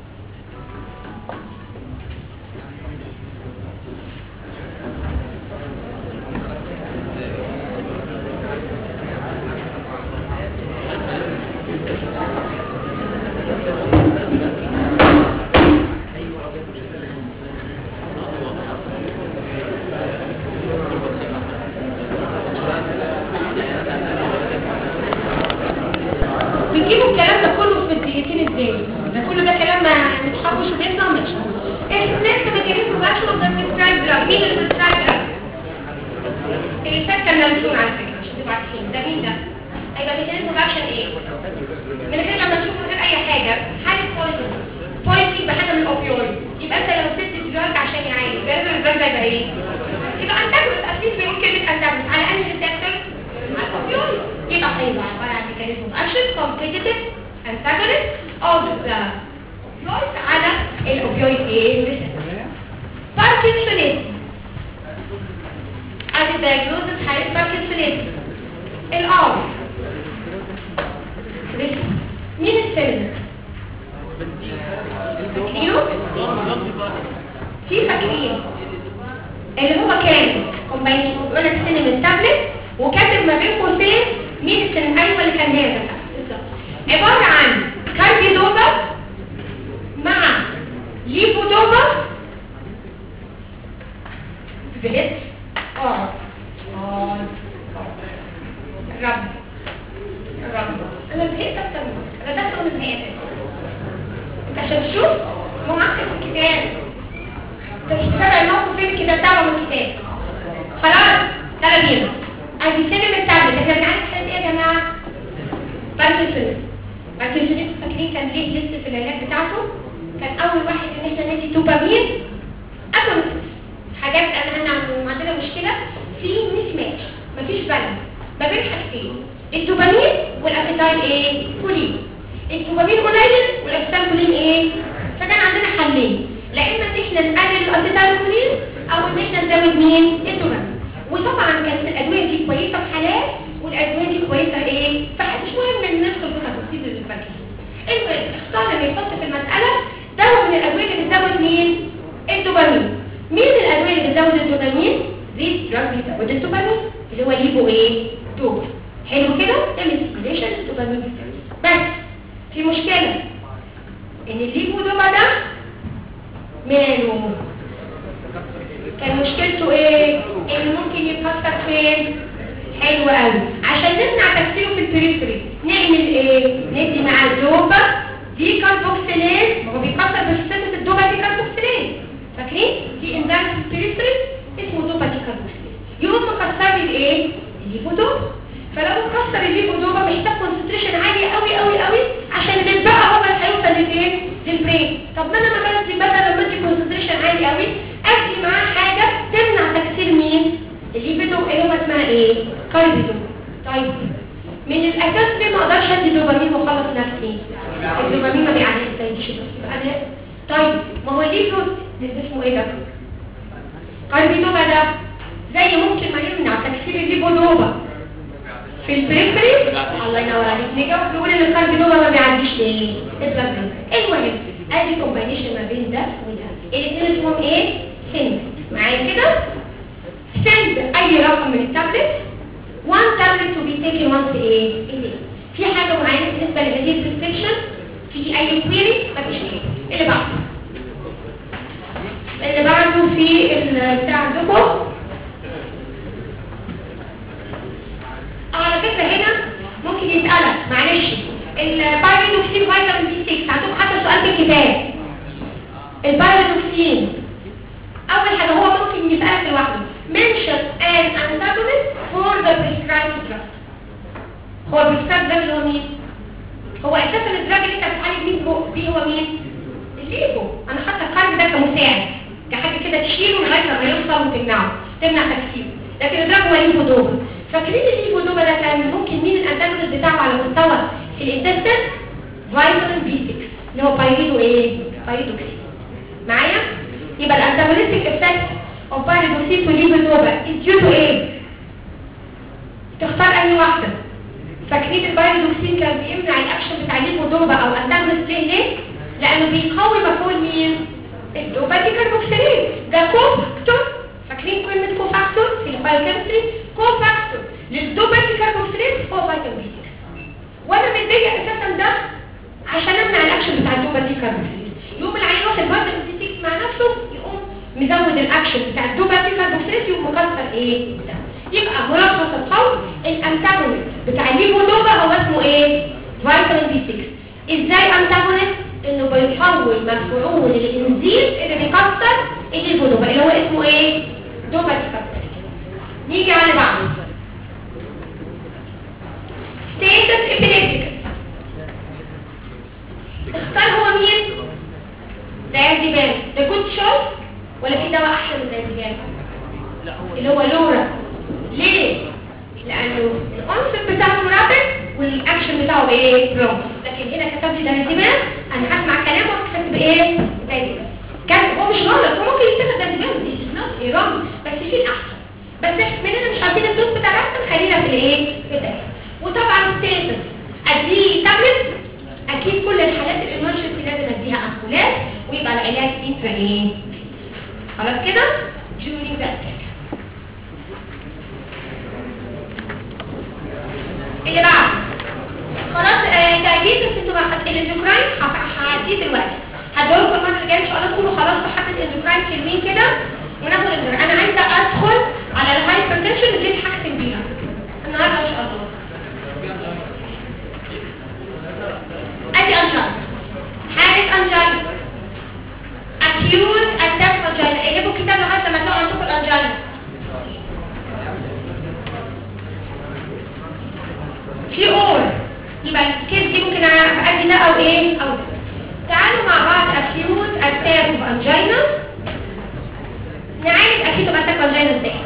بتجيبوا الكلام ده كله في الدقيقتين ازاي ده كله ده كلام ما نتحبش وبيطلع ماشي احنا ميكانيزم اوف اكشن اوف ذا بريسكرايب دراج مين اللي بريسكرايب دراج اللي فات كان ملزوم على فكره عشان تبقوا عارفين ده مين ده هيبقى ميكانيزم اوف اكشن ايه من غير لما تشوف من غير اي حاجه حاله بويزن بويزن بحاجه من الاوبيويد يبقى انت لو سبت الدراج عشان يعالج لازم الدراج ده يبقى ايه يبقى انتاجونست اكيد بيقول كلمه انتاجونست على انهي ريسبتور على الاوبيويد يبقى هيبقى عباره عن ميكانيزم اوف اكشن competitive antagonist of the opioid على الاوبيويد ايه receptor باركنسونيزم ادي الدايجنوزس حاله باركنسونيزم الار مين السيلز فاكرينه في فاكرين اللي هو كان كومباينيشن وانا سينما تابلت وكاتب ما بين قوسين مين السن ايوه اللي كان هذا بالظبط عباره عن كارديدوبا مع ليبودوبا زهقت اه اه رب رب انا زهقت اكتر من كده. انا داخله من زهقت انت عشان تشوف هو معاك في الكتاب انت مش متابع الموقف فين الكتاب بتاعه من الكتاب خلاص يلا بينا ادي سينما التابلت احنا بنعرف حاجه ايه يا جماعه باركنسونز باركنسونز فاكرين كان ليه لسه في العلاج بتاعته كان اول واحد ان احنا ندي دوبامين اكونسس حاجات انا احنا عندنا مشكله في ميس ماتش مفيش بالانس ما بين حاجتين الدوبامين والابيتايل ايه كولين الدوبامين قليل والابيتايل كولين ايه فكان عندنا حلين لا اما ان احنا نقلل الابيتايل كولين او ان احنا نزود مين الدوبامين وطبعا كانت الادويه دي كويسه في حالات والادويه دي كويسه ايه فمش مهم ان ندخل في تفاصيل الباركنسون المهم اختار اللي يحط في المساله دواء من الادويه اللي بتزود مين الدوبامين مين الادويه اللي بتزود الدوبامين دي دراج بيزود الدوبامين اللي هو ليبو ايه دوبا حلو كده تعمل ستيميليشن الدوبامين بس في مشكله ان الليبو دوبا ده ماله كان مشكلته ايه انه ممكن يتكسر فين حلو قوي عشان نمنع تكسيره في البريفري نعمل ايه ندي مع الدوبا دي كاربوكسيلين ما هو بيكسر بسيطه الدوبا دي كاربوكسيلين فاكرين في انزيم في البريفري اسمه دوبا دي كاربوكسيلين يقوم مكسر لي الايه الليفودوبا فلو كسر الليفودوبا محتاج كونسنتريشن عالي قوي قوي قوي عشان البقى هو اللي هيوصل لفين للبرين طب ما انا ما بدي بدل لما ادي كونسنتريشن عالي قوي ادي معاه حاجه تمنع تكسير مين الليبيدو اللي هو اسمها ايه كاربيدو طيب من الاساس ليه ما اقدرش ادي دوبامين واخلص نفسي الدوبامين ما بيعديش ما يجيش انا طيب ما هو الليبيدو ده اسمه ايه ده كاربيدوبا ده زي ممكن ما يمنع تكسير الليبودوبا في البريفري الله ينور عليك نجاوب نقول ان الكاربيدوبا ما بيعديش ليه البلد المهم ادي كومباينيشن ما بين ده وده الاثنين اسمهم ايه سند معايا كده send اي رقم من التابلت one tablet to be taken once ايه a day في حاجة معينة بالنسبة لهذه البريسكريبشن في اي كويري مفيش ايه اللي بعده اللي بعده في البتاع عندكم على فكرة هنا ممكن يسألك معلش البايريدوكسين فيتامين بي 6 عندكم حتى سؤال في الكتاب البايريدوكسين اول حاجة هو ممكن يسألك لوحده mention an antagonist for the prescribed drug هو البريسكرايب ده اللي هو مين؟ هو اساسا الدراج اللي انت وتمنعه تمنع تكسيره لكن الدراج هو ليفودوبا فاكرين الليفودوبا ده كان ممكن مين الانتاجونست بتاعه على مستوى الانتستين فيتامين بي 6 اللي هو بايريدو ايه بايريدوكسين معايا يبقى الانتاجونستيك افكت اوف بايريدوكسين وليفودوبا از ديو تو ايه تختار اي واحده فاكرين البايريدوكسين كان بيمنع الاكشن بتاع الليفودوبا او انتاجونست ليه ليه لانه بيقوي مفعول مين الدوبا دي كاربوكسيليز ده كوفاكتور فاكرين كلمه كوفاكتور في البايوكيمستري كوفاكتور للدوبا دي كاربوكسيليز هو فيتامين بي 6 وانا متضايقه اساسا ده عشان امنع الاكشن بتاع الدوبا دي كاربوكسيليز يقوم العيان واخد فيتامين بي 6 مع نفسه يقوم مزود الاكشن بتاع الدوبا دي كاربوكسيليز يقوم مكسر ايه ده يبقى ملخص القول الانتاجونست بتاع الليفودوبا هو اسمه ايه فيتامين بي 6 ازاي انتاجونست انه بيحول مفعول الانزيم اللي بيكسر الليفودوبا اللي هو اسمه ايه دوبا ديكسر نيجي على بعض ستيتس ابيليبتيك اختار هو مين دايزيبان ده جود شوت ولا في دواء احسن من دايزيبان اللي هو لورا ليه لانه الانسر بتاعه رابط والاكشن بتاعه بايه برونس لكن هنا كتب لي دايزيبان انا هسمع كلامه وهكتب بايه دايزيبان كان هو مش غلط هو ممكن يتاخد دايزيبان دي نوت ايران بس في الاحسن بس احنا مننا مش عارفين الدوز بتاع الاحسن خلينا في الايه في الدايزيبان وطبعا ستيتس اديه تابلت اكيد كل الحالات الامرجنسي لازم اديها امبولات ويبقى العلاج انترا ايه خلاص كده during the attack اللي بعد خلاص آه، تأجيل بس انتوا بقى الاندوكراين هعديه دلوقتي هدوركم المره اللي جايه ان شاء الله تكونوا خلاص بحاجه الاندوكراين حلوين كده وناخد الاندوكراين انا عايزه ادخل على الهايبرتنشن اللي هختم بيها النهارده ان شاء الله ادي انجل حاله انجل acute attack angina اقلبوا الكتاب لغايه لما تلاقوا عندكم الانجينا في اور يبقى الكيس دي ممكن ادي ده او ايه او ده تعالوا مع بعض acute attack of angina نعالج acute attack of angina ازاي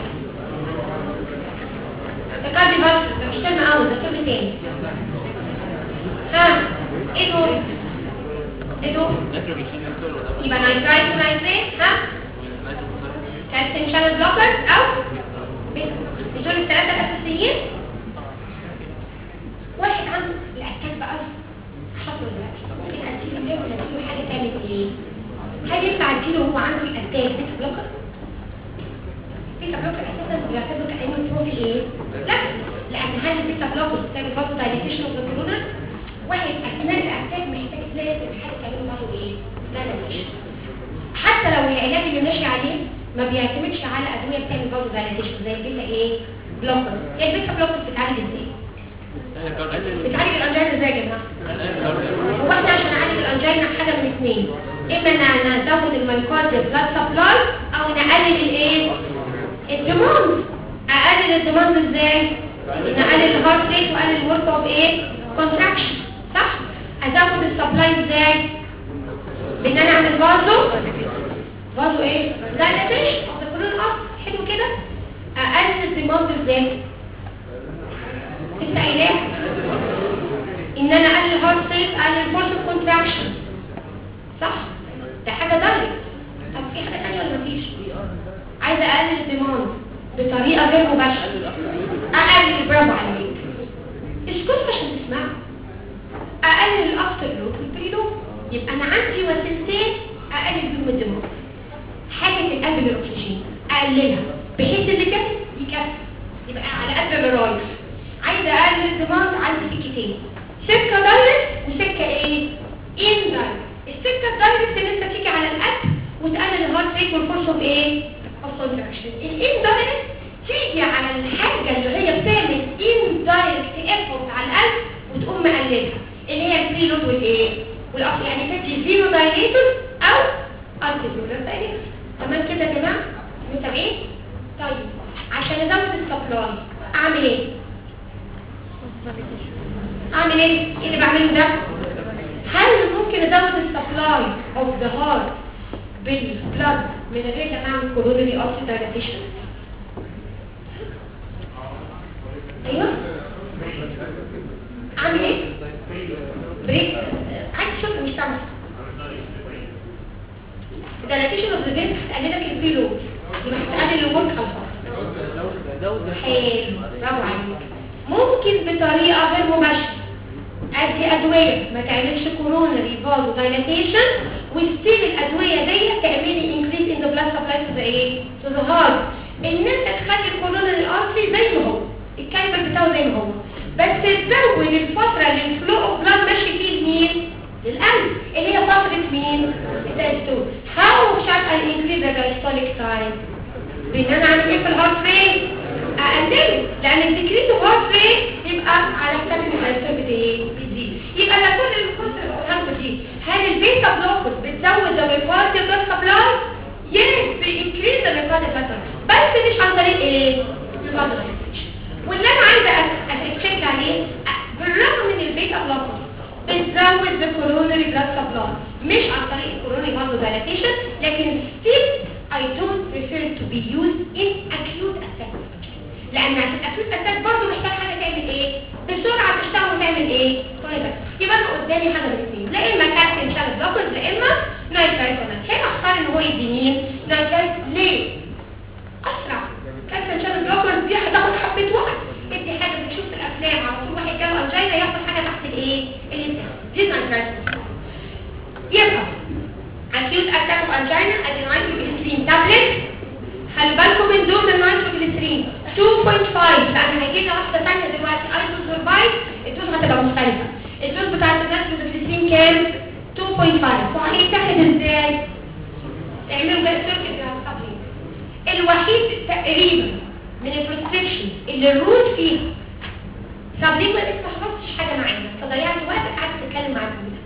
الكاردي بس ده مش ترم اول ده ترم تاني ها ايه دول ايه دول يبقى نايترايت ونايتريت ها كالسيوم شانل بلوكرز او بيتا مش دول الثلاثه الاساسيين واحد عنده الاتاك بقى شاطر دلوقتي ممكن اديله ايه ولا اديله حاجه تعمل ايه هل ينفع اديله وهو عنده الاتاك بيتا بلوكر بيتا بلوكر اساسا بيعتبر كانه تروفي ايه لا لان هل البيتا بلوكر بتعمل برضه دايليتيشن اوف ذا كورونا واحد اثناء الاتاك محتاج لازم حاجه تعمله معه ايه لا لا مش حتى لو العلاج اللي ماشي عليه ما بيعتمدش على ادويه بتعمل برضه دايليتيشن زي البيتا ايه بلوكر هي البيتا بلوكر بتتعالج ازاي بتعالج الانجينا ازاي يا جماعه هو احنا عشان نعالج الانجينا حاجه من اثنين اما ان نزود المايكوزيا بلاد سبلاي او نقلل الايه الديماند اقلل الديماند ازاي نقلل الهارت ريت واقلل الورك اوف ايه كونتراكشن صح ازود السبلاي ازاي بان انا اعمل برضه برضه ايه دايلاتيشن تكون الاصل حلو كده اقلل الديماند ازاي لسه قايلاه ان انا اقلل الهارت ريت اقلل الفورس اوف كونتراكشن صح ده حاجه دايركت طب في حاجه ثانيه ولا مفيش عايزه اقلل الديماند بطريقه غير مباشره اقلل برافو عليك اسكت عشان تسمع اقلل الافتر لود والبريلود يبقى انا عندي وسيلتين اقلل بيهم الدماغ حاجه تقلل الاكسجين اقللها بحيث اللي كده يكفي يبقى على قد ما رايح عايزه اقلل الدماغ عندي سكتين سكه دايركت وسكه ايه ان دايركت السكه الدايركت اللي انت تيجي على القلب وتقلل الهارت ريت والفورس اوف ايه اوف كونتراكشن الان دايركت تيجي على الحاجه اللي هي بتعمل ان دايركت ايفورت على القلب وتقوم مقللها اللي هي البريلود والايه والاصل يعني تدي زيرو دايليتور او انتيزولار دايليتور تمام كده يا جماعه متابعين طيب عشان ازود السبلاي اعمل ايه اعمل ايه ايه اللي بعمله ده هل ممكن ازود السبلاي اوف ذا هارت بالبلاد من غير ما اعمل كورونري ارتري دايلاتيشن ايوه اعمل ايه بريك عايز شوف مش سامع دايلاتيشن اوف ذا فينس هتقلل لك البيلو يبقى هتقلل الورك على الفاضي حلو برافو عليك ممكن بطريقه غير مباشره ادي ادويه ما تعملش كورونري فازو دايلاتيشن وستيل الادويه دي تعملي انكريز ان ذا بلاد سبلاي تو ذا ايه تو ذا هارت ان انت تخلي الكورونري ارتري زي ما هو الكالبر بتاعه زي ما هو بس تزود الفتره اللي الفلو اوف بلاد ماشي فيه لمين للقلب اللي هي فتره مين الدايستول هاو شات ان انكريز ذا دايستوليك تايم بان انا اعمل ايه في الهارت ريت اقلله لان الديكريت اوف هارت ريت يبقى على حساب ان الدايستول بت ايه بتزيد يبقى انا كل القصه اللي بقولها لكم دي هل البيتا بلوكس بتزود الريكوارد بلاد سبلاي يس بانكريز الريكوارد بلاد بس مش عن طريق ايه البلاد واللي انا عايزه اتشيك عليه بالرغم من البيتا بلوكس بتزود الكورونري بلاد سبلاي مش عن طريق الكورونري فازو دايلاتيشن لكن still I don't prefer to be used in acute attack لان في الاكيوت اتاك برضه محتاج حاجه تعمل ايه بسرعه تشتغل وتعمل ايه طيب يبقى انا قدامي حاجه من الاثنين لا اما كابتن شانل بلوكرز لا اما نايترايتونال هنا اختار ان هو يدي مين نايترايت ليه اسرع كابتن شانل بلوكرز دي هتاخد حبه وقت ادي حاجه بتشوف في الافلام على طول واحد جاله انجينا ياخد حاجه تحت الايه الانسان دي نايترايتونال يبقى acute attack of angina ادي نايتروجليسرين تابلت خلي بالكم من دوز النايتروجليسرين 2.5 لان هيجي لنا واحده ثانيه دلوقتي ايزوزوربايد الدوز هتبقى مختلفه الدوز بتاعت النايتروجليسرين كام 2.5 وهيتاخد ازاي تعملوا بقى سيركت الصابلين الوحيد تقريبا من البريسكريبشن اللي الروت فيه صابلين ما لسه حفظتش حاجه معانا فضيعت وقتك قعدت تتكلم مع زميلك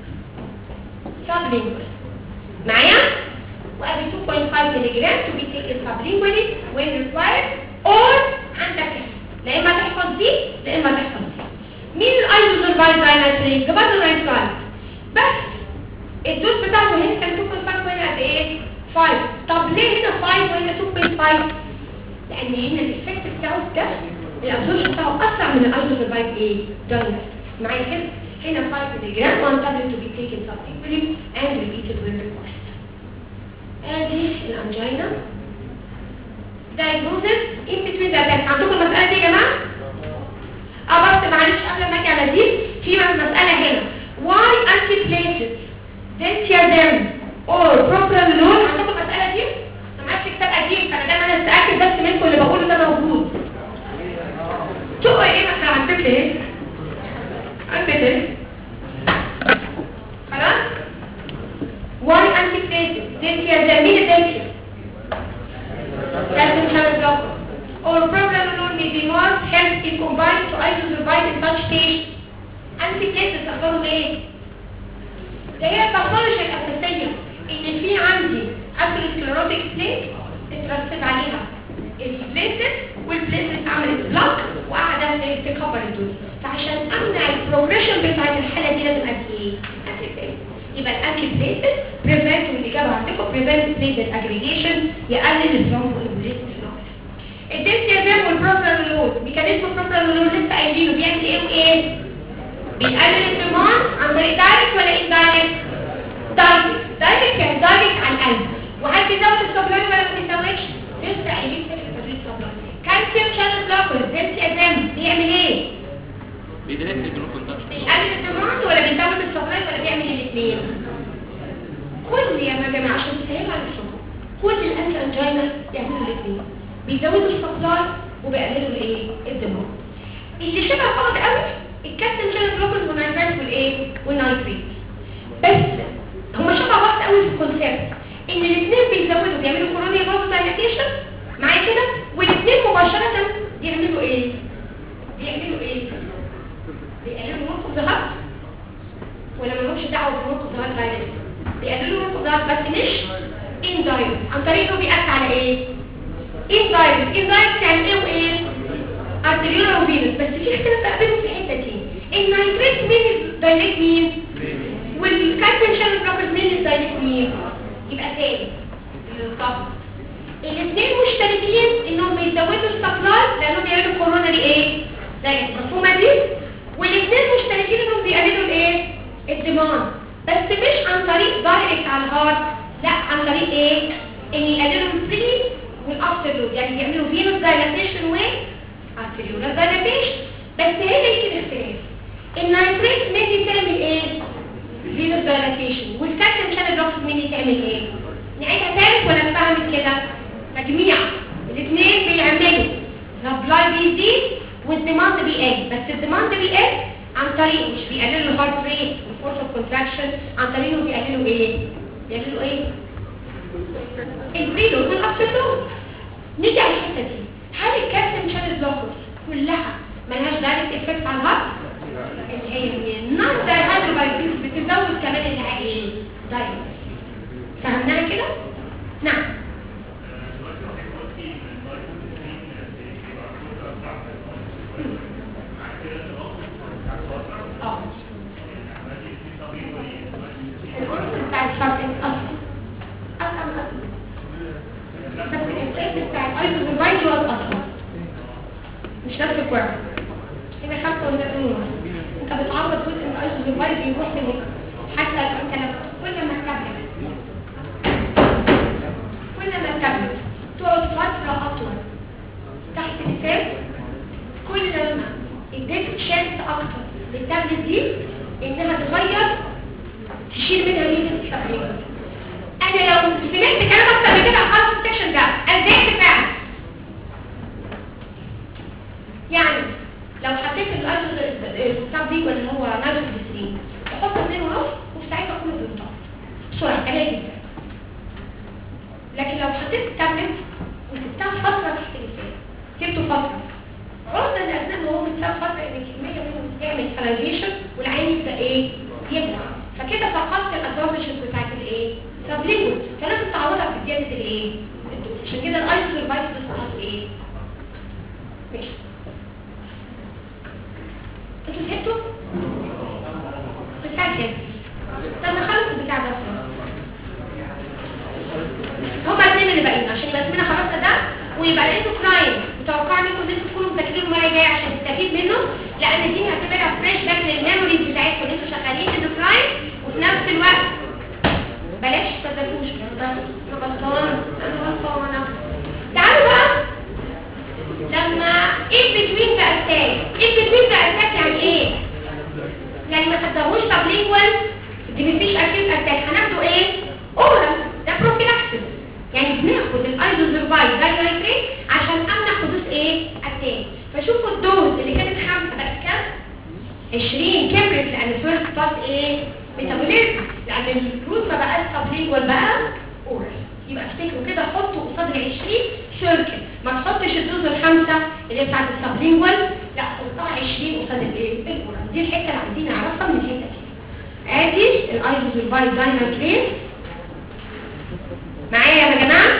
صابلين معايا وادي 2.5 ملي جرام to be taken sublingually when required or عندك لا اما تحفظ دي لا اما تحفظ دي مين الايزوزوربايد دايناتريك ده برضه نايترايت بس الدوز بتاعته هنا كان 2.5 وهنا قد ايه 5 طب ليه هنا 5 وهنا 2.5 لان هنا الايفكت بتاعه ده الابزوربشن بتاعه اسرع من الايزوزوربايد ايه دايناتريك معايا كده هنا 5 ملي جرام one tablet to be taken sublingually and repeated when required ادي الانجينا diagnosis in between the attacks عندكم المسألة دي يا جماعة؟ اه بس معلش قبل ما اجي على دي في مسألة هنا why antiplatelet dentiadem or propranolol عندكم المسألة دي؟ انا معرفش كتاب قديم فانا دايما انا اتأكد بس منكم اللي بقوله ده موجود تقوا ايه ما احنا عندك ايه؟ عندك ايه؟ خلاص؟ why antiplatelet dentiadem مين الدنتيا؟ calcium channel blocker or propranolol may be more help if combined to isosurvite in such stage antiplatelet تختاروا ايه؟ ده هي الباثولوجي الاساسيه ان في عندي اثيروسكليروتيك بليك اترسب عليها البليتلت والبليتلت عملت بلوك وقاعده تكبر الدنيا فعشان امنع البروجريشن بتاعت الحاله دي لازم ادي ايه؟ antiplatelet يبقى الانتي بليتلت بريفنت والاجابه عندكم بريفنت بليتلت اجريجيشن يقلل الثرومبو امبوليزم في النقل الدنتيازام والبروبرانولول ميكانيزم البروبرانولول لسه قايلينه بيعمل ايه وايه بيقلل الديماند عن طريق دايركت ولا اندايركت دايركت دايركت يعني دايركت على القلب وهل بيزود السبلاي ولا ما بيزودش لسه قايلين في تزويد السبلاي كالسيوم شانل بلوكر دنتيازام بيعمل ايه بيدرس الجلوكوز كوندكشن بيقلل الديماند ولا بيزود السبلاي ولا بيعمل الاثنين كل يا جماعه عشان تسهلوا على نفسكم كل الانتي انجينا يعملوا الاثنين بيزودوا السبلاي وبيقللوا الايه الديماند اللي شبه بعض قوي الكالسيوم شانل بلوكرز والنايتريت والايه والنايتريت بس هم شبه بعض قوي في الكونسيبت ان الاثنين بيزودوا بيعملوا كورونيا فازو دايلاتيشن معايا كده والاثنين مباشره بيعملوا ايه بيعملوا ايه بيقللوا نورك الظهر ولا مالهمش دعوه بنورك الظهر دايركت بيقللوا نورك الظهر بس مش اندايركت عن طريق انه بيأثر على ايه اندايركت اندايركت يعني ايه وايه ارتريولا وفينوس بس في اختلاف بقى بينهم في الحته دي النايتريت مين الدايركت مين والكالسيوم شانل بلوكرز مين الدايركت مين يبقى تاني بس مش عن طريق دايركت على الهارت لا عن طريق ايه ان يقللوا البري والافتر لود يعني يعملوا فينوس دايلاتيشن و ارتريولار دايلاتيشن بس هنا يجي الاختلاف النايتريت ميدي تعمل ايه فينوس دايلاتيشن والكالسيوم شانل بلوكس ميدي تعمل ايه نعيدها تالت ولا اتفهمت كده تجميع الاثنين بيعملوا سبلاي بيزيد والديماند بيقل بس الديماند بيقل عن طريق مش بيقللوا الهارت ريت والفورس اوف كونتراكشن عن طريق انه بيقللوا ايه بيعملوا ايه البريلود والابسولوت نيجي على الحته دي هل الكالسيوم شانل بلوكرز كلها ملهاش دايركت افكت على الهارت اللي هي النون دايهايدروبايتيز بتزود كمان اللي هي ايه دايركت فهمناها كده نعم اه العنصر بتاع الفرق اصلا اصلا اصلا بس الانتاج بتاع الايزوبايت هو الاصل مش نفس الكوارث هنا خمسة ولا ونص انت بتعرض جزء من الايزوبايت بيروح لهنا حتى انت لما كل ما تكمل كل ما تكمل تقعد فترة اطول تحت الفم كل ما اديت شانس اكتر للتابلت دي انها تغير تشيل منها مين التقريبا انا لو سمعت كلام اكتر من كده خلاص السكشن ده ازاي فعلا يعني لو حطيت التابليك اللي هو نازل بسرين احط اثنين ونص وفي ساعتها كله بينطق بسرعه الاقي جدا لكن لو حطيت التابلت وسبتها فتره تحت اللسان سبته فتره عرض ان اثناء ما هو بتساب فتره ان الكميه منه تعمل فلاجيشن والعين يبدا ايه يبدا فكده فقدت الادفانتجز بتاعت الايه سبلينجوال فلازم تعوضها في زياده الايه الدوز عشان كده الايزوفيربايت بتستخدم ايه ماشي انتوا فهمتوا بتاع كده طب نخلص البتاع ده هما الاثنين اللي باقيين عشان يبقى اسمنا خلاص ده ويبقى الاندوكراين متوقع منكم ان انتوا تكونوا مذاكرين المره الجايه عشان تستفيد منه لان دي هتبقى فريش باك للميموريز بتاعتكم اللي انتوا شغالين اندوكراين وفي نفس الوقت بلاش تدلوش انا غلطان انا غلطانه تعالوا بقى لما ايه بتوين بقى اتاك ايه بتوين بقى اتاك يعني ايه يعني ما خدناهوش سبلينجوال دي مفيش اكيد اتاك هناخده ايه اورال ده بروفيلاكسس يعني بناخد الايزوزرفايد داينايتريت عشان امنع حدوث ايه اتاك فشوفوا الدوز اللي كانت خمسة بقت كام 20 كبرت لان الفيرست بلس ايه ميتابوليزم لان الفروت ما بقاش سبلينجوال بقى اورال يبقى افتكروا كده حطوا قصاد ال 20 سيركل ما تحطش الدوز الخمسه اللي هي بتاعت السبلينجوال لا حطها 20 قصاد الايه الاورال دي الحته اللي عايزين نعرفها من الحته دي ادي الايزوزرفايد داينايتريت معايا يا جماعه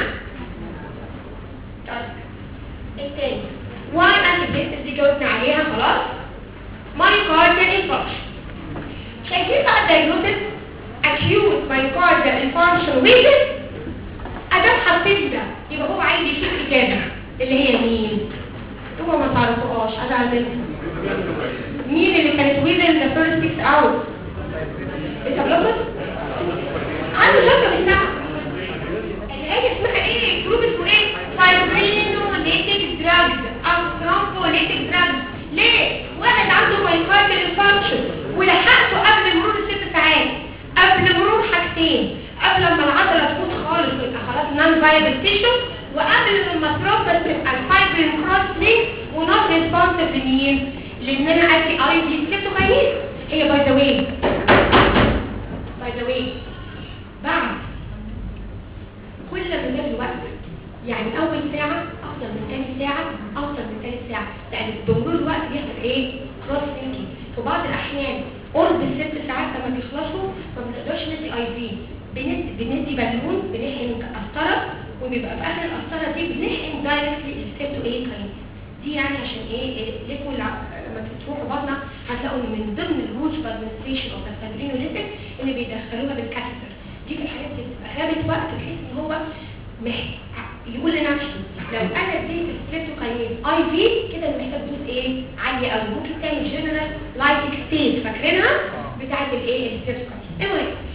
طيب التاني واي انتي دي جاوبنا عليها خلاص مايوكارديال انفاركشن شايفين بقى الدايجنوستس acute myocardial infarction reason ادام حطيت ده يبقى هو عايز يشوف اجابه اللي هي مين هو ما تعرفوهاش ازعل منكم مين اللي كانت within the first six hours بتبلغت عنده شكه بالساعه اللي هي اسمها ايه جروب اسمه ايه فايبرينوليتيك دراجز او ثرومبوليتيك دراجز ليه واحد عنده مايكارديال انفاركشن ولحقته قبل مرور الست ساعات قبل مرور حاجتين قبل ما العضله تفوت خالص ويبقى خلاص نان فايبل تيشو وقبل ما الترومبس تبقى الفايبرين كروس لينك ونوت ريسبونسيف لمين لان انا ادي اي دي سكتوكاينيز هي باي ذا واي باي ذا واي بعد كل ما جاب الوقت يعني اول ساعه افضل من ثاني ساعه افضل من ثالث ساعه لان بمرور الوقت بيحصل ايه كروس لينكينج في بعض الاحيان قرب الست ساعات لما بيخلصوا ما بنقدرش ندي اي في بندي بندي بالون بنحقن قسطره وبيبقى في اخر القسطره دي بنحقن دايركتلي الستو ايه كاين دي يعني عشان ايه ليكوا لما تروحوا بطنه هتلاقوا ان من ضمن الروج ادمنستريشن اوف الفابرينوليتك اللي بيدخلوها بالكاثيتر دي في الحاجات اللي بتبقى غابت وقت بحيث ان هو مح- يقول لنفسه لو انا اديت الستريبتوكاينيز اي في كده انا محتاج دوز ايه عاليه قوي ممكن تعمل جنرال لايتك ستيت فاكرينها بتاعت الايه الستريبتوكاينيز المهم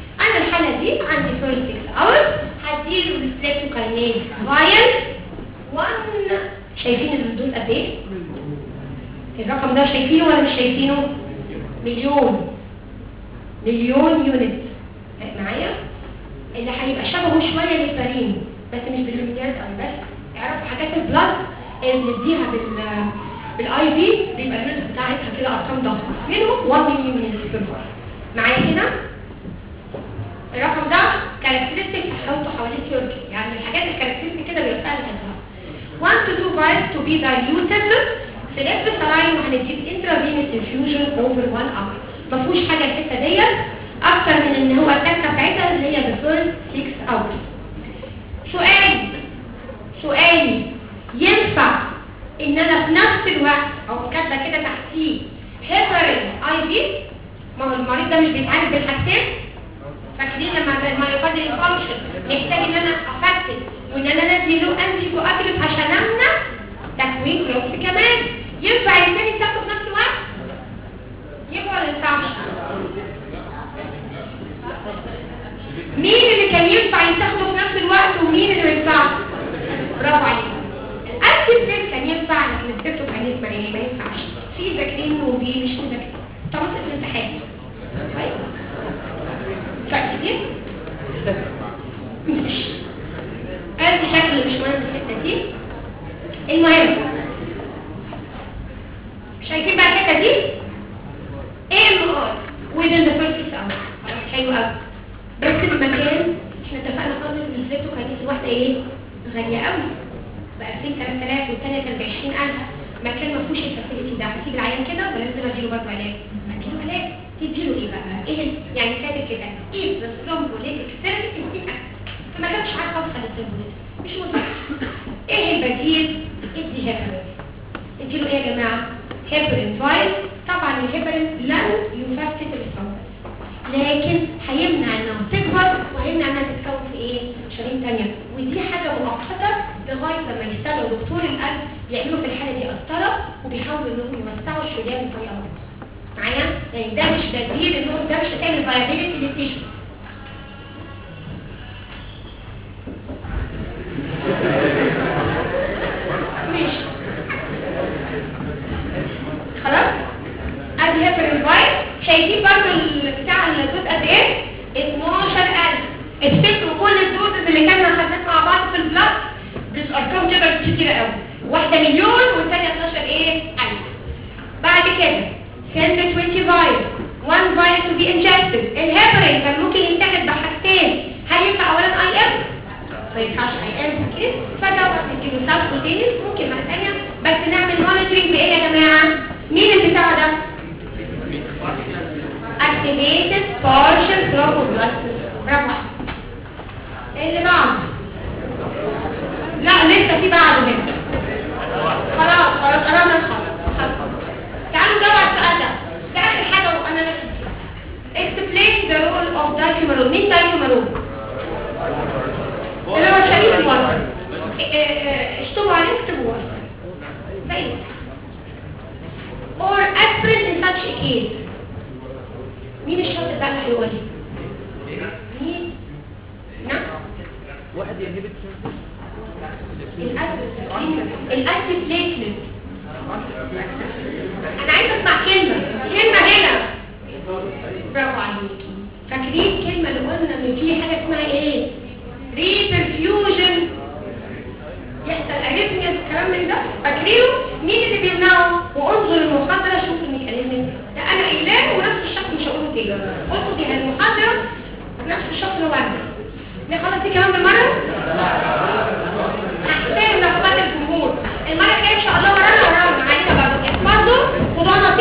شايفين الدوز قد ايه الرقم ده شايفينه ولا مش شايفينه مليون مليون يونت معايا اللي هيبقى شبهه شويه للبارين بس مش بالمليارات قوي بس اعرفوا حاجات البلاد اللي بنديها بال بالاي في بيبقى اليونت بتاعتها كده ارقام ضخمه منهم 1 مليون يونت بير معايا كده الرقم ده كاركترستيك حوالي حوالي تيوركي يعني الحاجات الكاركترستيك كده بيبقى سهل حفظها 1 to 2 virus to be diluted في نفس السرايم وهنديك intravenous infusion over 1 hour ما فيهوش حاجه الحته ديت اكتر من ان هو التكه بتاعتها اللي هي the first 6 hours سؤال سؤالي ينفع ان انا في نفس الوقت او كاتبه كده تحتيه هيبرين اي في ما هو المريض ده مش بيتعالج بالحاجتين فاكرين لما المايوكارديال فانكشن محتاج ان انا افكر وان انا ندي له انتي كواجولانت عشان امنع تكوين كلوكس كمان ينفع الاثنين يتاخدوا في نفس الوقت ينفع ولا ما ينفعش مين اللي كان ينفع يتاخدوا في نفس الوقت ومين اللي ما ينفعش برافو عليك الانتي بليت كان ينفع لكن الدكتور كان ينفع يعني ما ينفعش في ذاكرين وفي مش مذاكرين طبعا في الامتحان طيب فرق كتير ماشي ادي شكل مش مهم الحته دي المهم شايفين بقى الحته دي ايه المقال within the first six hours حلو قوي بس المكان احنا اتفقنا خالص ان الفليتو كانت الواحده ايه غاليه قوي ب 2000 3000 والثانيه كانت ب 20000 مكان ما فيهوش الفاسيلتي ده هسيب العيان كده ولا لازم اديله برضه علاج اديله علاج تديله ايه بقى ايه يعني كاتب كده ايه بس ثرومبوليك اكسترنال فما كانش عارف اوصل للثرومبوليك مش مهم ايه البديل ادي هيبرين اديله ايه يا جماعه هيبرين فايل طبعا الهيبرين لن يفسد الثرومبوليك لكن هيمنع انها تكبر وهيمنع انها تتكون في ايه شرايين تانية ودي حاجة مؤقتة لغاية لما يستنوا دكتور القلب يعملوا في الحالة دي قسطرة وبيحاولوا انهم يوسعوا الشريان بطريقة أخرى معايا يعني ده مش بديل انهم ده مش هتعمل فايابيلتي للتيشو ماشي خلاص ادي هيبر الفايل شايفين برضو ال- بتاع الدوز قد ايه 12000 افتكروا كل الدوز اللي كنا خدناها مع بعض في البلاد مش ارقام كده كتيره قوي واحده مليون والثانيه 12 ايه الف بعد كده 10 20 فايل 1 فايل تو بي انجكتد الهيبرين كان ممكن يتاخد بحاجتين هل ينفع اولا اي ام ما ينفعش اي ام كده فدوت نديله سبكوتينيوس ممكن حاجه ثانيه بس نعمل مونيتورنج بايه يا جماعه مين البتاع ده activated partial thromboblastis برافو عليك. اللي بعده لا لسه في بعده هنا خلاص خلاص قربنا نخلص خلاص. تعالوا نجاوب على السؤال ده ده اخر حاجه وانا نفسي explain the role of diclomero مين diclomero اللي هو شريك الوصل اشتبوا عليه اكتبوا وصل زي or aspirin in such a case مين الشاطر بقى اللي هيقول لي مين نعم واحد يجيب الاسيد بليتلت انا عايز اسمع كلمه كلمه هنا برافو عليكي فاكرين الكلمه اللي قلنا ان في حاجه اسمها ايه ريبرفيوجن يحصل اريثميا كلام من ده فاكرينه مين اللي بيمنعه وانظر المحاضره شوف الميكانيزم ده انا قايلاه ونفس الشخص مش هقوله تاني قلته دي المحاضره نفس الشخص اللي هو عندي خلاص دي كمان